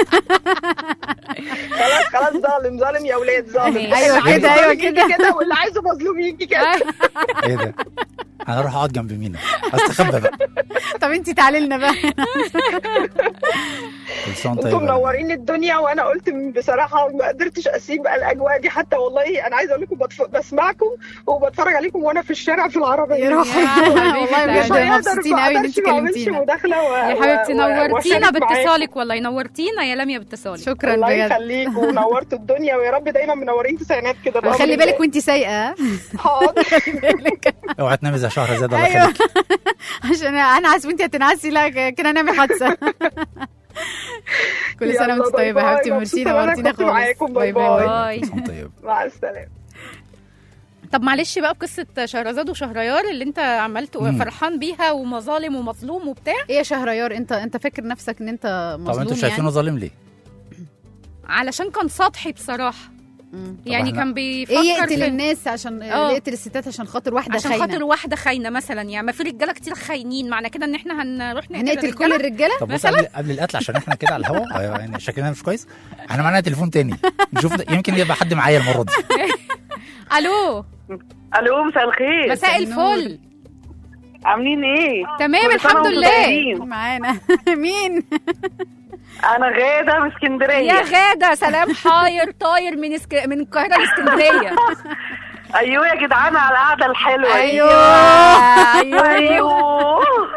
خلاص خلاص ظالم ظالم يا اولاد ظالم أيوة اللي عايزه كده، أيوة ظالم يجي كده. كده واللي عايزه مظلوم يجي كده ايه ده انا اروح اقعد جنب مينا استخبى بقى طب انت تعالي لنا بقى كل سنه وانت انتم طيب يا لمياء. منورين الدنيا وانا قلت بصراحه ما قدرتش اسيب الاجواء دي حتى والله انا عايزه اقول لكم بتف... بسمعكم وبتفرج عليكم وانا في الشارع في العربيه يا روحي والله والله مش بجد هيقدر مبسوطين ما قوي ان أقدرش انت ما أعملش كلمتينا مداخله و... يا حبيبتي و- نورتينا وأشارك معاكم. باتصالك والله نورتينا يا لميا باتصالك شكرا الله بجد يخليك ونورتوا الدنيا ويا رب دايما منورين تسعينات كده بأمر خلي الله. بالك وانت سايقه ها؟ حاضر اوعى تنامي زي شهرزاد الله ايوه يخليك عشان انا حاسه وانت هتنعسي لا كده نعمل حادثه كل سنه يلا، وانت باي طيبه يا باي. حبيبتي ميرسي مبسوطة إن أنا نورتينا كنت خالص معاكم. باي باي. باي كل سنه وانت طيب مع السلامه طب معلش بقى بقصة شهرزاد وشهريار اللي انت عملت مم. فرحان بيها ومظالم ومظلوم وبتاع ايه يا شهريار انت انت فاكر نفسك ان انت طب انتوا مظلوم شايفينه يعني ظالم ليه؟ علشان كان سطحي بصراحة مم. يعني احنا- كان بيفكر ايه يقتل في الناس عشان آه. يقتل الستات عشان خاطر واحده عشان خاينه خاطر واحده خاينه مثلا يعني ما في رجاله كتير خاينين معنى كده ان احنا هنروح نقتل هنقتل كل الرجالة؟ الرجاله طب بص قبل, قبل القتل عشان احنا كده على الهوا أيوة، يعني شكلنا مش كويس احنا معانا تليفون تاني نشوف ده يمكن يبقى حد معايا المره دي الو الو مساء الخير مساء الفل عاملين ايه تمام كل سنة الحمد وانتم لله طيبين. معانا مين انا غاده من اسكندريه يا غاده سلام حاير طاير من اسك... من القاهره لاسكندريه ايوه يا جدعان على القعده الحلوه دي. ايوه ايوه ايوه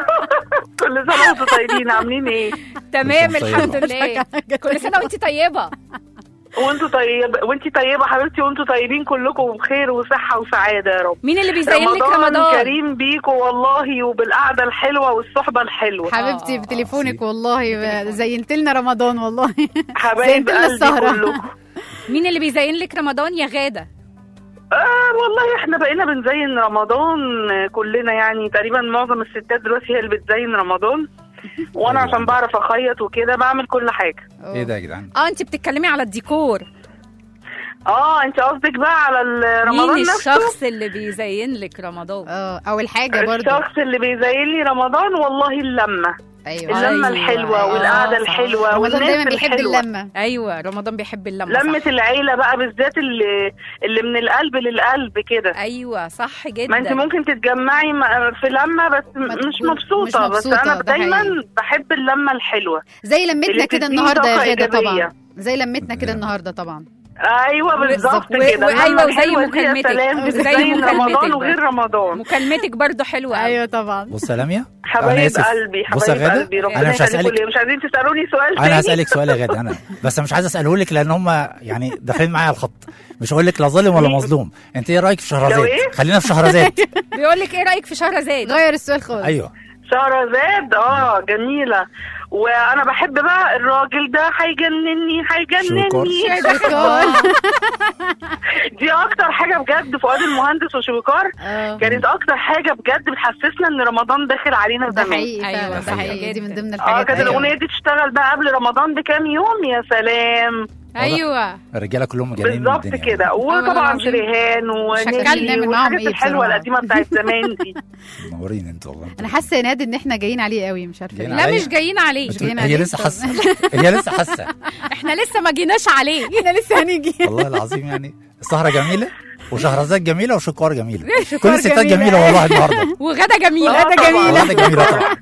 كل سنه وانتم طيبين عاملين ايه تمام كل سنة الحمد طيبة. لله كل سنه وانت طيبه وانتوا طيب وانتي طيبه حبيبتي وانتوا طيبين كلكم بخير وصحه وسعاده يا رب مين اللي بيزين لك رمضان كريم بيكم والله وبالقعده الحلوه والصحبه الحلوه حبيبتي آه. بتليفونك والله زينت لنا رمضان والله حبايب زينت لنا قلبي السهرة. كلكم مين اللي بيزين لك رمضان يا غاده آه والله احنا بقينا بنزين رمضان كلنا يعني تقريبا معظم الستات دلوقتي هي اللي بتزين رمضان وانا أيوة. عشان بعرف اخيط وكده بعمل كل حاجه ايه ده يا جدعان اه انت بتتكلمي على الديكور اه انت قصدك بقى على ال- رمضان مين نفسه الشخص اللي بيزين لك رمضان اه اول حاجه برضو الشخص اللي بيزين لي رمضان والله اللمه ايوه اللمه أيوة. الحلوه آه، والقعده صح. الحلوه رمضان والناس دايما بيحب الحلوة. اللمه ايوه رمضان بيحب اللمه لمة صح. العيلة بقى بالذات اللي اللي من القلب للقلب كده ايوه صح جدا ما انت ممكن تتجمعي م- في لمة بس م- ما مش تكون- مبسوطة, مش بس مبسوطة، انا ده دايما حقيقي. بحب اللمة الحلوة زي لمتنا اللي كده بتديني النهارده يا طاقة غاده طبعا إيجابية. زي لمتنا كده النهارده طبعا ايوه بالظبط و- كده و- اللمة أيوة، وزي الحلوة دي يا مكالمتك. سلام وزي بتزين مكالمتك رمضان بقى. وغير رمضان مكالمتك برضو حلوه أوي. ايوه طبعا بص يا لميا أنا حبايب آسف. قلبي بص يا حبايب غادة، قلبي ربنا أنا مش يخليكم هسألك- ليا. مش عايزين تسألوني سؤال انا تاني هسالك سؤال يا غاده انا بس مش عايز اساله لك لان هم يعني داخلين معايا على الخط مش هقول لك لا ظالم ولا مظلوم انت ايه رايك في لو شهرزاد إيه؟ خلينا في شهرزاد بيقول لك ايه رايك في شهرزاد غير السؤال خالص ايوه شهرزاد اه جميلة وانا بحب بقى الراجل ده هيجنني شويكار. هيجنني شويكار. دي اكتر حاجه بجد فؤاد المهندس وشويكار اه كانت اكتر حاجه بجد بتحسسنا ان رمضان داخل علينا ده زمان حقيقي أيوة، فعلا ده حقيقي حقيقي دي من جدا. ضمن اه الحاجات كانت أيوة. الاغنيه دي تشتغل بقى قبل رمضان بكام يوم يا سلام ايوه الرجاله كلهم مجانين من بالظبط الدنيا كده وطبعا العظيم. شريهان شكلنا ونيلي نعمل معاهم والحاجات إيه الحلوه بصراحة. القديمه بتاعت زمان دي منورين انتوا والله انا حاسه يا ناد ان احنا جايين عليه قوي مش عارفه جايين ليه لا عليا. مش جايين عليه انتوا- جايين هي عليك. لسه حاسه هي لسه حاسه احنا لسه ما جيناش عليه احنا لسه هنيجي والله العظيم يعني السهره جميله وشهرزاد جميله وشكار جميله كل شكار الستات جميلة. جميله والله النهارده وغدا جميله آه، طبعاً. والله جميله طبعا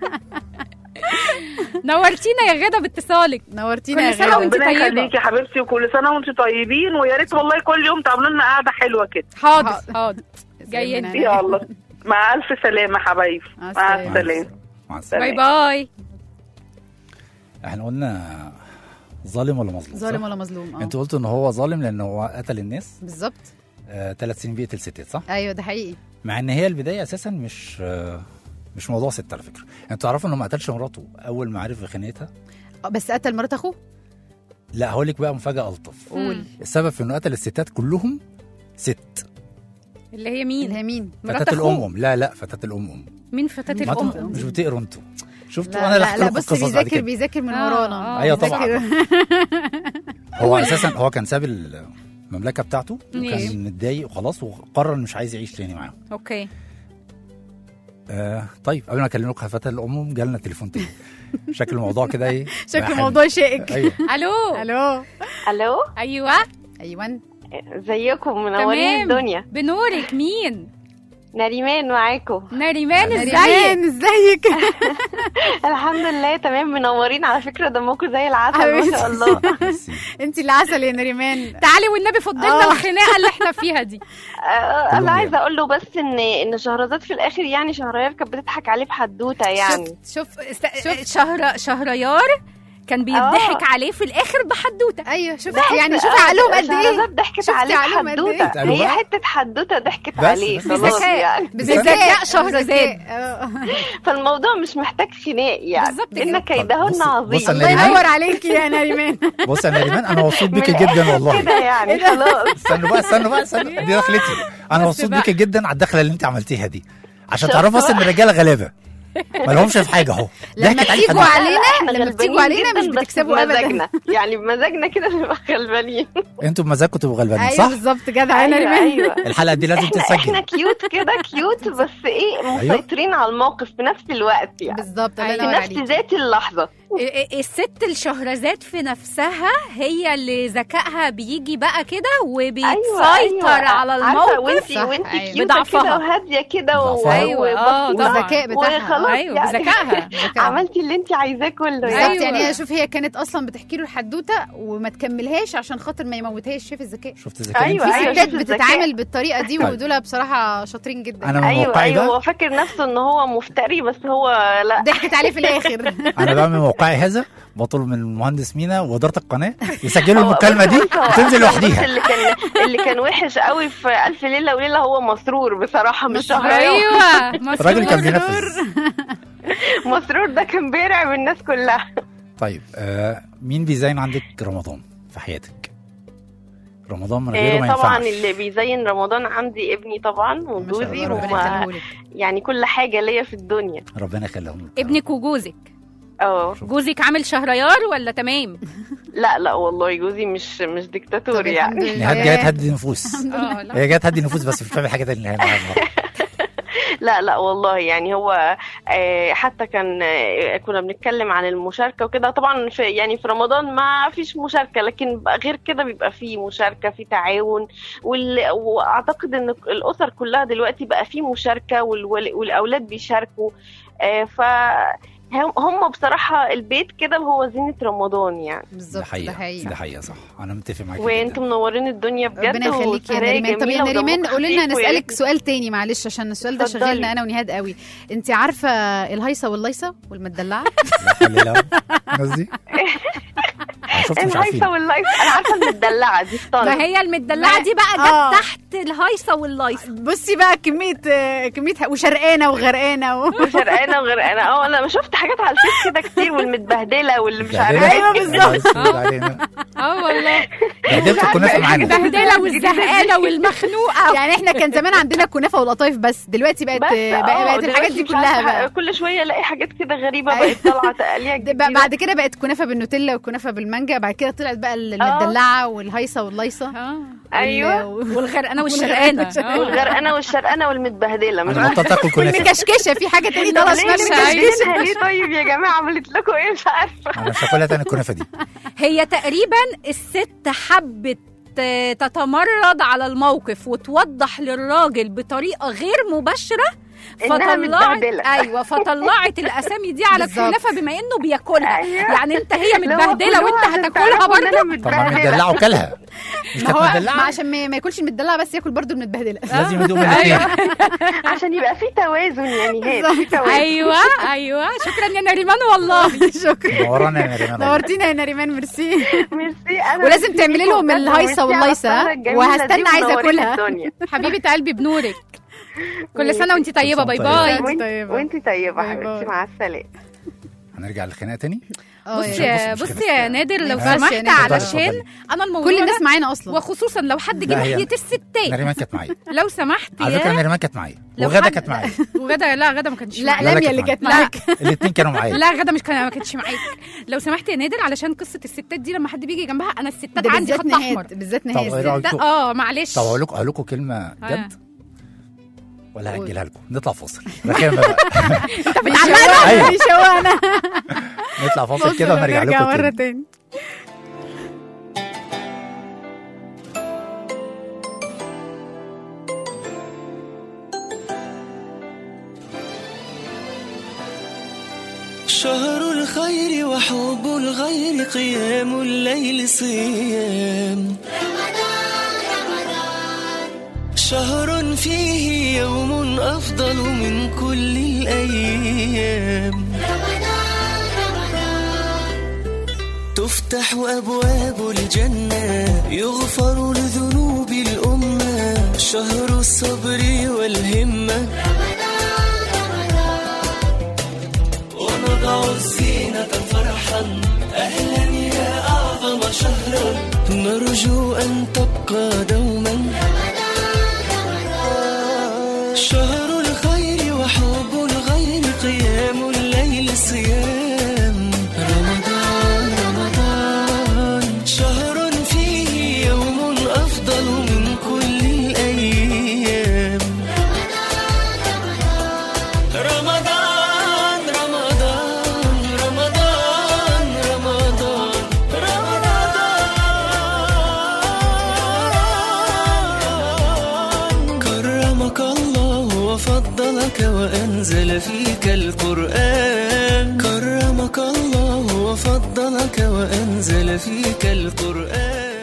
نورتينا يا غدا باتصالك نورتينا كل يا سنة غاده وانت ربنا طيبة. يخليكي يا حبيبتي وكل سنه وانتم طيبين ويا ريت والله كل يوم تعملوا لنا قعده حلوه كده حاضر حاضر جايين سلام. يلا مع الف سلامه حبايبي مع مع السلامة. السلامه مع السلامه باي باي احنا قلنا ظالم ولا مظلوم ظالم صح؟ ولا مظلوم اه انتوا قلتوا ان هو ظالم لان هو قتل الناس بالظبط آه، ثلاث سنين بيقتل ستات صح؟ ايوه ده حقيقي مع ان هي البدايه اساسا مش آه، مش موضوع ست على فكره انتوا تعرفوا انه ما قتلش مراته اول ما عرف بخناقتها آه، بس قتل مرات اخوه لا هقول لك بقى مفاجاه الطف قول السبب في انه قتل الستات كلهم ست اللي هي اللي مين هي مين مرات فتاه أخوه. الام لا لا فتاه الام ام مين فتاة ما الام انتوا مش بتقروا انتوا شفتوا لا انا اللي لا, هحكي لا لكم بص القصص بعد بيذاكر كده بيذاكر من آه، ورانا آه. أيوة طبعاً. بيذاكر. هو اساسا هو كان ساب المملكه بتاعته ليه؟ وكان متضايق وخلاص وقرر إنه مش عايز يعيش تاني معاهم اوكي آه طيب قبل ما اكلمكم على فتاه الام جالنا تليفون تاني شكل الموضوع كده ايه شكل بقى حلو. الموضوع شائك ايوه الو الو الو ايوه ايوه ازيكم منورين تمام الدنيا بنورك مين نريمان معاكم نريمان ازيك نريمان ازيك الحمد لله تمام منورين على فكره دمكم زي العسل ما حبيبتي. شاء الله ميرسي. انت اللي عسل يا نريمان تعالي والنبي فضلنا آه. الخناقه اللي احنا فيها دي آه، كلهم انا عايزه يعني. اقول له بس ان ان شهرزاد في الاخر يعني شهريار كانت بتضحك عليه بحدوته يعني شوف شوف شهر شهريار كان بيضحك عليه في الاخر بحدوته ايوه شوف ضحك- يعني شوفي آه، عقلهم قد ايه شهرزاد ضحكت شفتي عليه عقلهم قد إيه؟ بحدوته قالوا هي بقى؟ حته حدوته ضحكت بس- عليه بس- خلاص بذكاء. يعني بذكاء شهرزاد. بذكاء. آه. فالموضوع مش محتاج خناق يعني بالظبط كده. ان طب كيدهن بص- عظيم بص يا الله نريمان. ينور عليكي يا نريمان بص يا نريمان انا مبسوط من بيكي الآخر جدا والله كده يعني خلاص استنوا بقى استنوا بقى استنوا دي دخلتي انا بس مبسوط بقى. بيكي جدا على الدخله اللي انت عملتيها دي عشان شفت تعرفوا اصلا ان بقى؟ الرجاله غلابه ما لهمش في حاجه اهو لما ضحكت عليك بتيجوا حد- علينا احنا لما بتيجوا غلبانين علينا مش جداً بس بتكسبوا ابدا بمزاجنا يعني بمزاجنا كده نبقى غلبانين انتوا بمزاجكم تبقوا غلبانين ايوه صح؟ بالظبط جدع انا ايوه ريمان ايوه الحلقه دي لازم احنا احنا تتسجل كيوت كده كيوت بس ايه مسيطرين على الموقف في نفس الوقت يعني بالظبط الله أيوة. في ينور نفس عليك ذات اللحظه ال- الست الشهرزاد في نفسها هي اللي ذكائها بيجي بقى كده وبيتسيطر على عارفه وانت الموقف صح، وانت أيوة. كيوته بضعفها. كده وهاديه كده و- بضعفها. أيوة، آه، وبسيطة. طبعاً. الذكاء بتاعها وخلاص ايوه يعني بذكائها عملتي اللي انت عايزاه كله بالظبط يعني أيوة. يعني هي شوف هي كانت اصلا بتحكي له الحدوته وما تكملهاش عشان خاطر ما يموتهاش شايف الذكاء شفت الذكاء أيوة، انت؟ في أيوة. ستات شوف الذكاء. بتتعامل بالطريقه دي طيب. ودول بصراحه شاطرين جدا انا من ايوه موقعي ايوه ده هو فاكر نفسه ان هو مفتري بس هو لا ضحكت عليه في الاخر انا بقى من موقعي هذا بطلب من المهندس مينا واداره القناه يسجلوا هو- المكالمه دي بص، هو- وتنزل بص لوحديها اللي كان اللي كان وحش قوي في الف ليله وليله هو مسرور بصراحه مش شهريار ايوه الراجل كان مسرور. بينفذ مسرور ده كان بيرعب الناس كلها طيب آه مين بيزين عندك رمضان في حياتك؟ رمضان من غيره ما إيه، طبعا ينفعش اللي بيزين رمضان عندي ابني طبعا ما شاء وجوزي الله ربنا وما يخليهولك يعني كل حاجه ليا في الدنيا ربنا يخليهم لك. ابنك وجوزك اه جوزك عامل شهريار ولا تمام لا لا والله جوزي مش مش ديكتاتور طب الحمد يعني نهاد لله. جايه تهدي نفوس اه لا هي جايه تهدي نفوس بس مش بتعمل حاجه تانية نهاد النهاردة. لا لا والله يعني هو آه، حتى كان آه، كنا بنتكلم عن المشاركة وكده طبعا في يعني في رمضان ما فيش مشاركة لكن بقى غير كده بيبقى في مشاركة في تعاون وال- واعتقد ان الاسر كلها دلوقتي بقى في مشاركة والول- والاولاد بيشاركوا آه، ف هم- هم بصراحة البيت كده هو زينة رمضان يعني ده بالظبط ده حقيقه حقيقي ده حقيقه صح انا متفق معاك وانتم منورين الدنيا بجد ربنا يخليك يا وسهرية نريمان طب يا جميلة نريمان ودمكم قولي لنا خفيف ويا نسالك ريت سؤال تاني معلش عشان السؤال ده اتفضلي. شغلنا انا ونهاد قوي انت عارفه الهيصه والليصه والمدلعه لا خلي لا الناس دي انا شفت مش عارفين الهيصة واللايصة انا عارفة المدلعة دي ما اسطنة هي المدلعه دي بقى آه. جت تحت الهيصه واللايصه بصي بقى كميه آه، كميه وشرقانه وغرقانه و... وشرقانة وغرقانة اه انا شفت حاجات على الفيس كده كتير والمتبهدلة واللي مش عارفة بهدلة؟ أيوة بالظبط. الله يسهل علينا. اه والله بهدلت الكنافه معانا البهدله والزهقانه والمخنوقه يعني احنا كان زمان عندنا كنافه ولطايف بس دلوقتي بقت بس بقى اه بقت الحاجات دلوقتي دي مش كلها عارفة، بقى كل شوية الاقي حاجات كده غريبة أيوة. بقت طالعة تقليع ده بقى جديدة بعد كده بقت كنافه بالنوتيلا وكنافه بالمانجا بعد كده طلعت بقى المدلعه والهيصه والليصه اه ايوه وال- والغرقانه والشرقانه آه. والغرقانة والشرقانة والمتبهدلة مش انا عارفة بطلت اكل كنافه والمكشكشه في حاجه تاني طالعه ليه اسمها مكشكشة المكشكشه ليه طيب يا جماعة عملت لكم ايه مش عارفة انا مش هاكلها تاني الكنافه دي هي تقريبا الست حبت آه، تتمرد على الموقف وتوضح للراجل بطريقه غير مباشره إنها فطلعت متبهدلة. ايوه فطلعت الاسامي دي على بالظبط. الكنافه بما انه بياكلها أيوة. يعني انت هي لو متبهدله كلوها وانت عشان هتاكلها تعرفوا إن أنا برضه طب ما متبهدلة. مدلعه وكلها مش ما كانت هو ما مدلعه عشان ما, ما ياكلش المدلعه بس ياكل برضو المتبهدله لازم يدوق من الاثنين عشان يبقى في توازن يعني نهاد في توازن ايوه ايوه شكرا يا نريمان والله شكرا نورانا يا نريمان والله. نورتينا يا نريمان ميرسي ميرسي أنا ولازم ميرسي تعملي ليكم لهم بجد، الهيصة وميرسي على والليصة، السهرة الجميلة وهستنى دي عايزة ومنورين أكلها. الدنيا. حبيبه قلبي بنورك كل سنه وانت طيبه باي باي وانت وانت طيبة. وانت طيبة باي حبيبتي باي. مع السلامة هنرجع للخناقه تاني اه بص يا يا بص، مش بص كده. يا نادر لو بس يا سمحت نادر. علشان اتفضلي. انا الموضوع كل ده- الناس معانا اصلا وخصوصا لو حد جه لا، هي- ناحيه الستات نريمان كانت معايا لو سمحت على فكره يا نريمان كانت معايا لو وغاده حد- كانت معايا وغدا لا غدا ما كانتش لا معاك. لا، لميا اللي كانت كانت معايا. معاك الاثنين كانوا معايا لا غدا مش كان ما كانتش معاك لو سمحت يا نادر علشان قصه الستات دي لما حد بيجي جنبها انا الستات ده عندي بالذات خط احمر نهاد بالذات طب نهاد ايه رايكم الستات- اه معلش طب اقول لكم اقول لكم كلمه آه. جد ولا قول. هاجلها لكم نطلع فاصل رخامه بقى بيشوقنا أيوة. بيشوقنا نطلع فاصل كده ونرجع لكم مرة تاني تاني شهر الخير وحب الغير قيام الليل صيام شهر فيه يوم أفضل من كل الأيام تفتح أبواب الجنة يغفر لذنوب الأمة شهر الصبر والهمة ونضع الزينة فرحا أهلا يا أعظم شهرا نرجو أن تبقى دوما شهر الخير وحب الغير قيام كرمك الله وفضلك وأنزل فيك القرآن كرمك الله وفضلك وأنزل فيك القرآن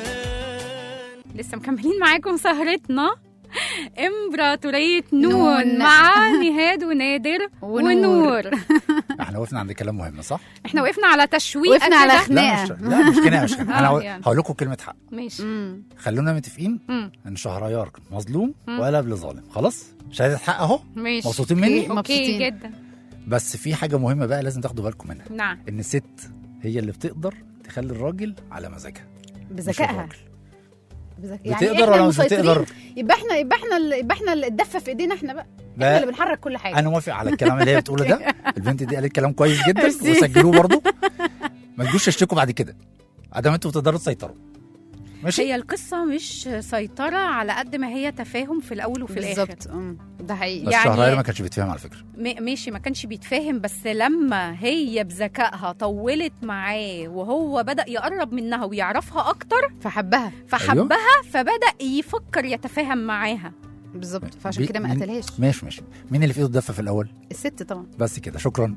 لسه مكملين معاكم سهرتنا امبراطورية نون نون. مع نهاد ونادر ونور. ونور احنا وقفنا عند كلام مهم صح؟ احنا وقفنا على تشويق وقفنا على كده. خناقة. لا مش لا مش كده مش كده انا آه، هقول- يعني. هقول لكم كلمه حق ماشي مم. خلونا متفقين مم. ان شهريار مظلوم مم. ولا قبل ظالم خلاص شهاده حق اهو ماشي مبسوطين مني اوكي مبسوطين. جدا بس في حاجه مهمه بقى لازم تاخدوا بالكم منها نعم ان الست هي اللي بتقدر تخلي الراجل على مزاجها مش بذكائها الراجل. بذك- بتقدر إحنا ولا مش المسيطرين. بتقدر؟ يبقى احنا يبقى احنا ال- يبقى احنا ال- الدفه في ايدينا احنا بقى لا. احنا اللي بنحرك كل حاجه انا موافق على الكلام اللي هي بتقوله ده البنت دي قالت كلام كويس جدا ميرسي. وسجلوه برضه ما تجوش تشتكوا بعد كده ادام انتوا بتقدروا تسيطروا ماشي هي القصة مش سيطرة على قد ما هي تفاهم في الأول وفي الآخر بالظبط أم، ده حقيقي بس يعني- شهريار ما كانش بيتفهم على فكره م- ماشي ما كانش بيتفاهم بس لما هي بذكائها طولت معاه وهو بدأ يقرب منها ويعرفها أكتر فحبها فحبها فبدأ يفكر يتفاهم معاها بالظبط فعشان بي- كده ما مين- قتلهاش ماشي ماشي مين اللي في ايده الدفه في الاول الست طبعا بس كده شكرا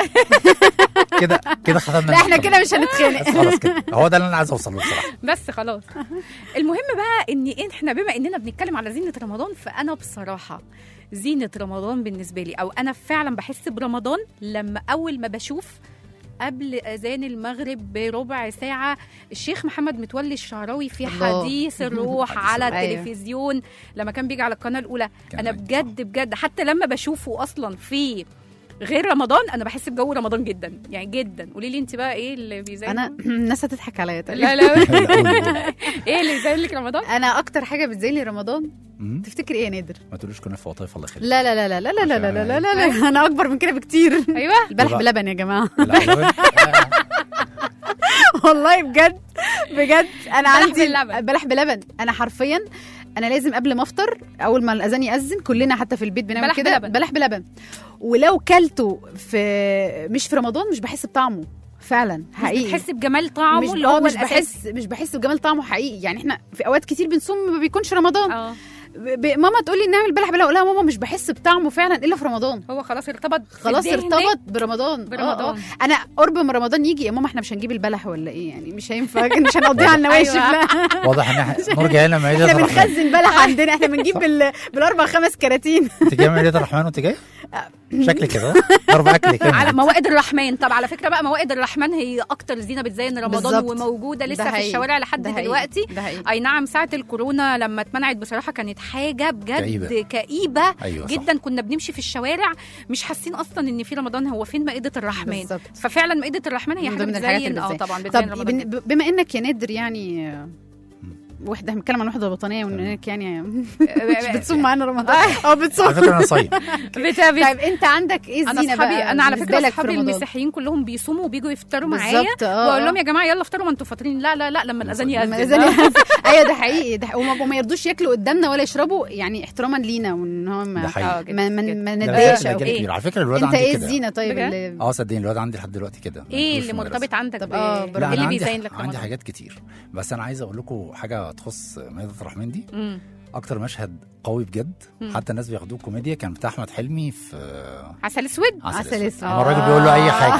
كده كده ختمنا لا احنا المحتوى. كده مش هنتخانق بس خلاص كده هو ده اللي انا عايز اوصل له بصراحه بس خلاص المهم بقى ان احنا بما اننا بنتكلم على زينة رمضان فانا بصراحة زينة رمضان بالنسبة لي او انا فعلا بحس برمضان لما اول ما بشوف قبل اذان المغرب بربع ساعه الشيخ محمد متولي الشعراوي في الله. حديث الروح حديث على الروح. أيوة. التلفزيون لما كان بيجي على القناه الاولى كان انا مجد. بجد بجد حتى لما بشوفه اصلا في غير رمضان انا بحس بجو رمضان جدا يعني جدا قولي لي انت بقى ايه اللي بيزين انا الناس هتضحك عليا تقريبا. لا لا لا، قولي. ايه اللي يزين لك رمضان انا اكتر حاجه بتزين لي رمضان مم. تفتكر ايه يا نادر ما تقولوش كنافه وطايف الله يخليك لا لا لا لا لا لا لا لا لا لا, لا. انا اكبر من كده بكتير ايوه البلح لا. بلبن يا جماعه لا، لا. والله بجد بجد انا عندي بلبن. بلح بلبن انا حرفيا انا لازم قبل ما افطر اول ما الاذان ياذن كلنا حتى في البيت بنعمل بلح كده بلبن. بلح بلبن ولو كلته في مش في رمضان مش بحس بطعمه فعلا حقيقي بتحس بجمال طعمه مش اللي آه، هو مش الأساس. بحس مش بحس بجمال طعمه حقيقي يعني احنا في اوقات كتير بنصوم ما بيكونش رمضان اه ب... ب... ماما تقول لي نعمل بلح بلبن اقول لها ماما مش بحس بطعمه فعلا الا في رمضان هو خلاص ارتبط في خلاص الذهن ارتبط برمضان برمضان. آه، آه. انا قرب من رمضان يجي يا ماما احنا مش هنجيب البلح ولا ايه يعني مش هينفع مش هنقضيها على النواشف أيوة. لا واضح ان احنا نور جاي لنا مائده احنا الرحمن بنخزن بلح عندنا احنا بنجيب بال... بالاربع خمس كراتين انت جاي مائده الرحمن وانت جاي شكلك كده ضرب اكل كده على موائد الرحمن طب على فكره بقى موائد الرحمن هي اكتر زينه بتزين رمضان بالظبط. وموجوده ده لسه في حقيقي. الشوارع لحد ده حقيقي. دلوقتي ده حقيقي. اي نعم ساعه الكورونا لما اتمنعت بصراحه كانت حاجه بجد كئيبة. كئيبه أيوة صح. جدا كنا بنمشي في الشوارع مش حاسين اصلا ان في رمضان هو فين مائده الرحمن بالظبط. ففعلا مائده الرحمن هي من حاجه ضمن الحاجات بتزين اللي اه بتزين. طبعا بتزين طب رمضان بن- جداً. بما انك يا نادر يعني آه، وحده بنتكلم عن وحده وطنيه وانك يعني مش بتصوم معانا رمضان او بتصوم على فكره انا صايم بت- طيب انت عندك ايه انا الزينه اصحابي بقى انا على بالنسبة فكره لك في اصحابي رمضان؟ المسيحيين كلهم بيصوموا وبيجوا يفطروا معايا بالظبط، اه، واقول اه. لهم يا جماعه يلا افطروا ما انتوا فاطرين لا لا لا لما الاذان لما يأذن الأذان يأذن. ايوه ده حقيقي ده حقيقي. وما وما يردوش ياكلوا قدامنا ولا يشربوا يعني احتراما لينا وان هو ده ما حقيقي. ما ما, ما ده نتضايقش بجد او رجالة ايه كبيرة. على فكره الواد انت عندي ايه كده الزينه طيب بجد؟ اللي اه صدقني الواد عندي لحد دلوقتي كده ما ايه يجوش اللي في المدرسة. مرتبط عندك طب ب- اه ب- برافو. لا ايه انا اللي عندي بيزين لك عندي رمضان حاجات كتير بس انا عايز اقول لكم حاجه تخص مائده الرحمن دي مم. اكتر مشهد قوي بجد مم. حتى الناس بياخدوه كوميديا كان بتاع احمد حلمي في عسل اسود عسل اسود. لما الراجل بيقول له اي حاجه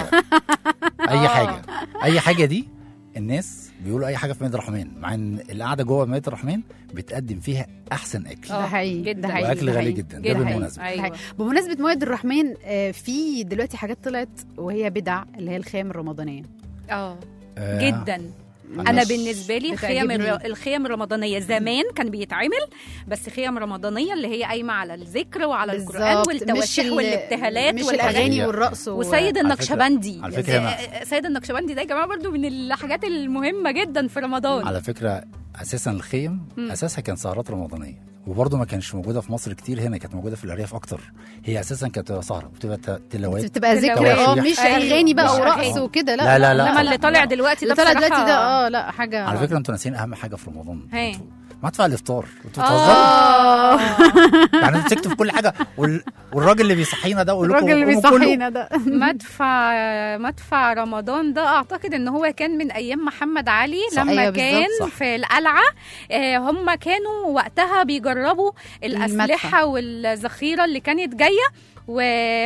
اي آه. حاجه اي حاجه دي الناس بيقولوا اي حاجه في مائده الرحمن مع ان القعده جوه مائده الرحمن بتقدم فيها احسن اكل ده حقيقي جدا. ده حقيقي واكل ده غالي حقيقي. جدا ده جدا. بالمناسبه ايوه بمناسبه مواد الرحمن آه، في دلوقتي حاجات طلعت وهي بدع اللي هي الخيام الرمضانيه اه آه، جدا أنا انا مش- بالنسبه لي خيام بتعجبني. الر- الخيام الرمضانيه زمان كان بيتعمل بس خيام رمضانيه اللي هي قايمه على الذكر وعلى القران بالظبط. مش والتواشيح ال- والابتهالات مش والحاجات الاغاني هي- والرقص و... وسيد على فكرة- النقشبندي على فكرة أنا- آه، سيد النقشبندي ده يا جماعه برضو من الحاجات المهمه جدا في رمضان على فكره اساسا الخيم مم. اساسها كان سهرات رمضانيه وبرضه ما كانش موجوده في مصر كتير هنا كانت موجوده في الارياف اكتر هي اساسا كانت بتبقى سهره وبتبقى ت- تلاوات بتبقى ذكر تواشيح. اه مش أيوة. اغاني بقى لا. ورقص آه. وكده لا لا، لا، لا. انما اللي طالع دلوقتي ده اللي طالع بصراحه دلوقتي ده اه لا حاجه على فكره انتوا ناسيين اهم حاجه في رمضان هي. انتوا مدفع الافطار انتوا بتهزروا اه يعني مسكته في كل حاجه وال... والراجل اللي بيصحينا ده اقول لكم الراجل اللي قوموا كلوا. بيصحينا ده مدفع مدفع رمضان ده اعتقد ان هو كان من ايام محمد علي صح. لما أيوة كان بالظبط، في القلعه آه، هم كانوا وقتها بيجربوا الاسلحه المدفع. والذخيره اللي كانت جايه و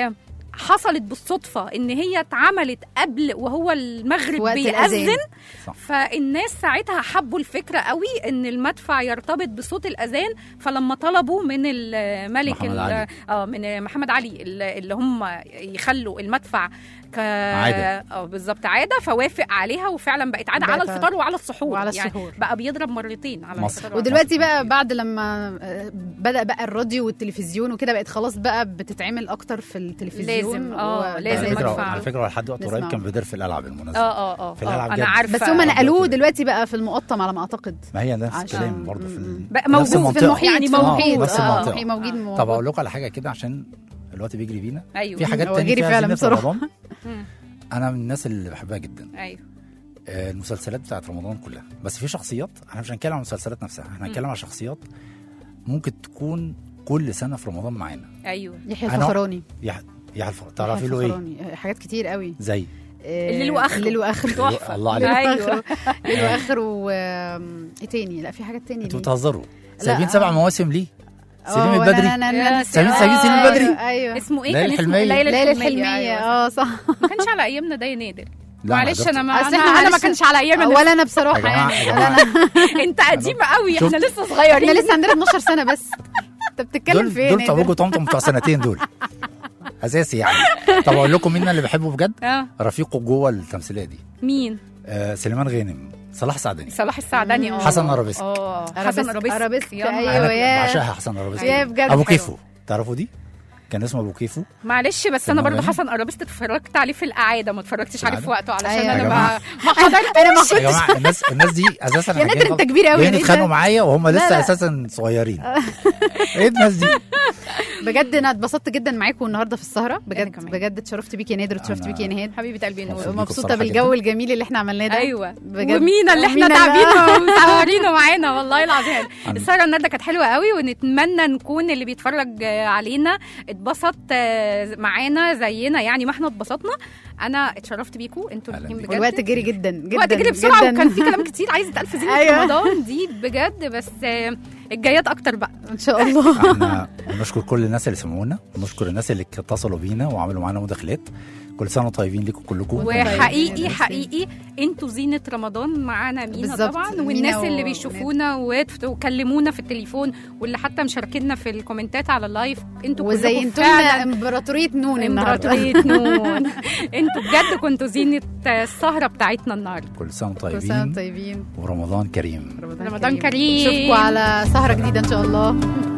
حصلت بالصدفة إن هي اتعملت قبل وهو المغرب وقت بيأذن الأذان. صح. فالناس ساعتها حبوا الفكرة قوي إن المدفع يرتبط بصوت الأذان فلما طلبوا من الملك محمد ال- علي. اه من محمد علي اللي اللي هم يخلوا المدفع ك عادة. اه بالظبط عاده فوافق عليها وفعلا بقت عاده بقت على الفطار وعلى السحور وعلى يعني السحور. بقى بيضرب مرتين على مصر. الفطار وعلى ودلوقتي مصر. بقى بعد لما آه، بدا بقى الراديو والتلفزيون وكده بقت خلاص بقى بتتعمل اكتر في التلفزيون لازم، آه، و- لازم على فكره مدفع. على فكره لحد وقت نسمعه. قريب كان بيدير في القلعه بالمناسبه اه اه اه في الألعاب آه، جد. انا عارفه بس هم آه. نقلوه دلوقتي بقى في المقطم على ما اعتقد ما هي نفس عشان- الكلام برضه في ال- بقى نفس موجود في المنطقة. المحيط يعني في موجود. المحيط نفس اه المنطقة. في موجود موجود. طب اقول لكم على حاجه كده عشان الوقت بيجري بينا ايوه في حاجات هو تانية جري فيها فعلا زينة بصراحة. رمضان مم. انا من الناس اللي بحبها جدا ايوه آه، المسلسلات بتاعت رمضان كلها بس في شخصيات احنا مش هنتكلم عن المسلسلات نفسها احنا هنتكلم عن شخصيات ممكن تكون كل سنه في رمضان معانا ايوه يحيى أنا- الفخراني يح... يحلف تعرفي يحيى له ايه الفخراني. حاجات كتير قوي زي آه، الليل وآخره. الليل واخره تحفه الله عليك ايوه الليل واخره و آم، ايه تاني لا في حاجات تاني انتوا ليه؟ بتهزروا لا، سايبين آه. سبع مواسم ليه سليم آه، البدري لا، لا، لا، لا. سليم- آه، سليم سليم البدري. ايوه ايوه اسمه ايه ليلى كان اسمه الحلمية. ليلى ليلى الحلميه الحلميه أيوة. اه صح ما كانش على ايامنا ده يا نادر لا، معلش دكتور. انا ما أصل انا, إحنا أنا ما معلش- كانش على ايامنا ولا انا بصراحه يا جماعة- يعني يا ولا جماعة. انا انت قديمه قوي احنا شفت؟ لسه صغيرين احنا لسه عندنا 12 سنه بس انت بتتكلم دول فين دول إيه بتوع ده؟ بوجو طمطم بتوع سنتين دول اساسي يعني طب اقول لكم مين اللي بحبه بجد اه رفيقه جوه التمثيليه دي مين آه سليمان غانم صلاح سعدني صلاح السعدني اه حسن أرابيسك. اه أرابيسك- حسن ارابيسك أرابيسك، يا نهار أيوة. انا يا- بعشقها حسن ارابيسك يا بجد ابو حلو. كيفو تعرفوا دي كان اسمه ابو كيفو معلش بس سلمان انا برضو غانم؟ حسن ارابيسك اتفرجت عليه في القعاده ما اتفرجتش عليه في القعادة؟ وقته علشان أيوة. انا يا ما جماعة. ما حضرتش انا ما يا كنتش جماعه الناس الناس دي اساسا يا نادر انت كبير قوي جايين يعني يتخانقوا انت معايا وهم لا، لسه لا. اساسا صغيرين ايه الناس دي بجد انا اتبسطت جدا معاكم النهارده في السهره بجد كمان. بجد اتشرفت بيكي يا نادر اتشرفت أنا- بيكي يا نهاد حبيبه قلبي مبسوط نور بيكوا مبسوطه الصراحة بالجو جداً. الجميل اللي احنا عملناه ده ايوه بجد. ومينا اللي احنا ومينا اللي- تعبينه ومسهرينه معانا والله العظيم أنا- السهره النهارده كانت حلوه قوي ونتمنى نكون اللي بيتفرج آه، علينا اتبسط آه، معانا زينا يعني ما احنا اتبسطنا انا اتشرفت بيكم انتوا أهلاً الاثنين بيك. بجد والوقت جري جدا جدا الوقت جري بسرعه جداً. وكان في كلام كتير عايز يتقال في زينه أيوة. رمضان دي بجد بس آه، الجايات اكتر بقى ان شاء الله احنا بنشكر كل الناس اللي سمعونا ونشكر الناس اللي اتصلوا بينا وعملوا معانا مداخلات كل سنه وانتم طيبين ليكم كلكم وحقيقي ميرسي. حقيقي انتوا زينه رمضان معانا مينا بالظبط. طبعا مينا والناس و- اللي بيشوفونا وت- وكلمونا في التليفون واللي حتى مشاركينا في الكومنتات على اللايف انتوا كلكم وزينتوا لنا فعلا امبراطوريه نون النهارده امبراطوريه نون انتوا بجد كنتوا زينه السهره بتاعتنا النهارده كل سنه وانتم كل سنه وانتم طيبين طيبين ورمضان كريم رمضان كريم نشوفكم على سهره جديده ان شاء الله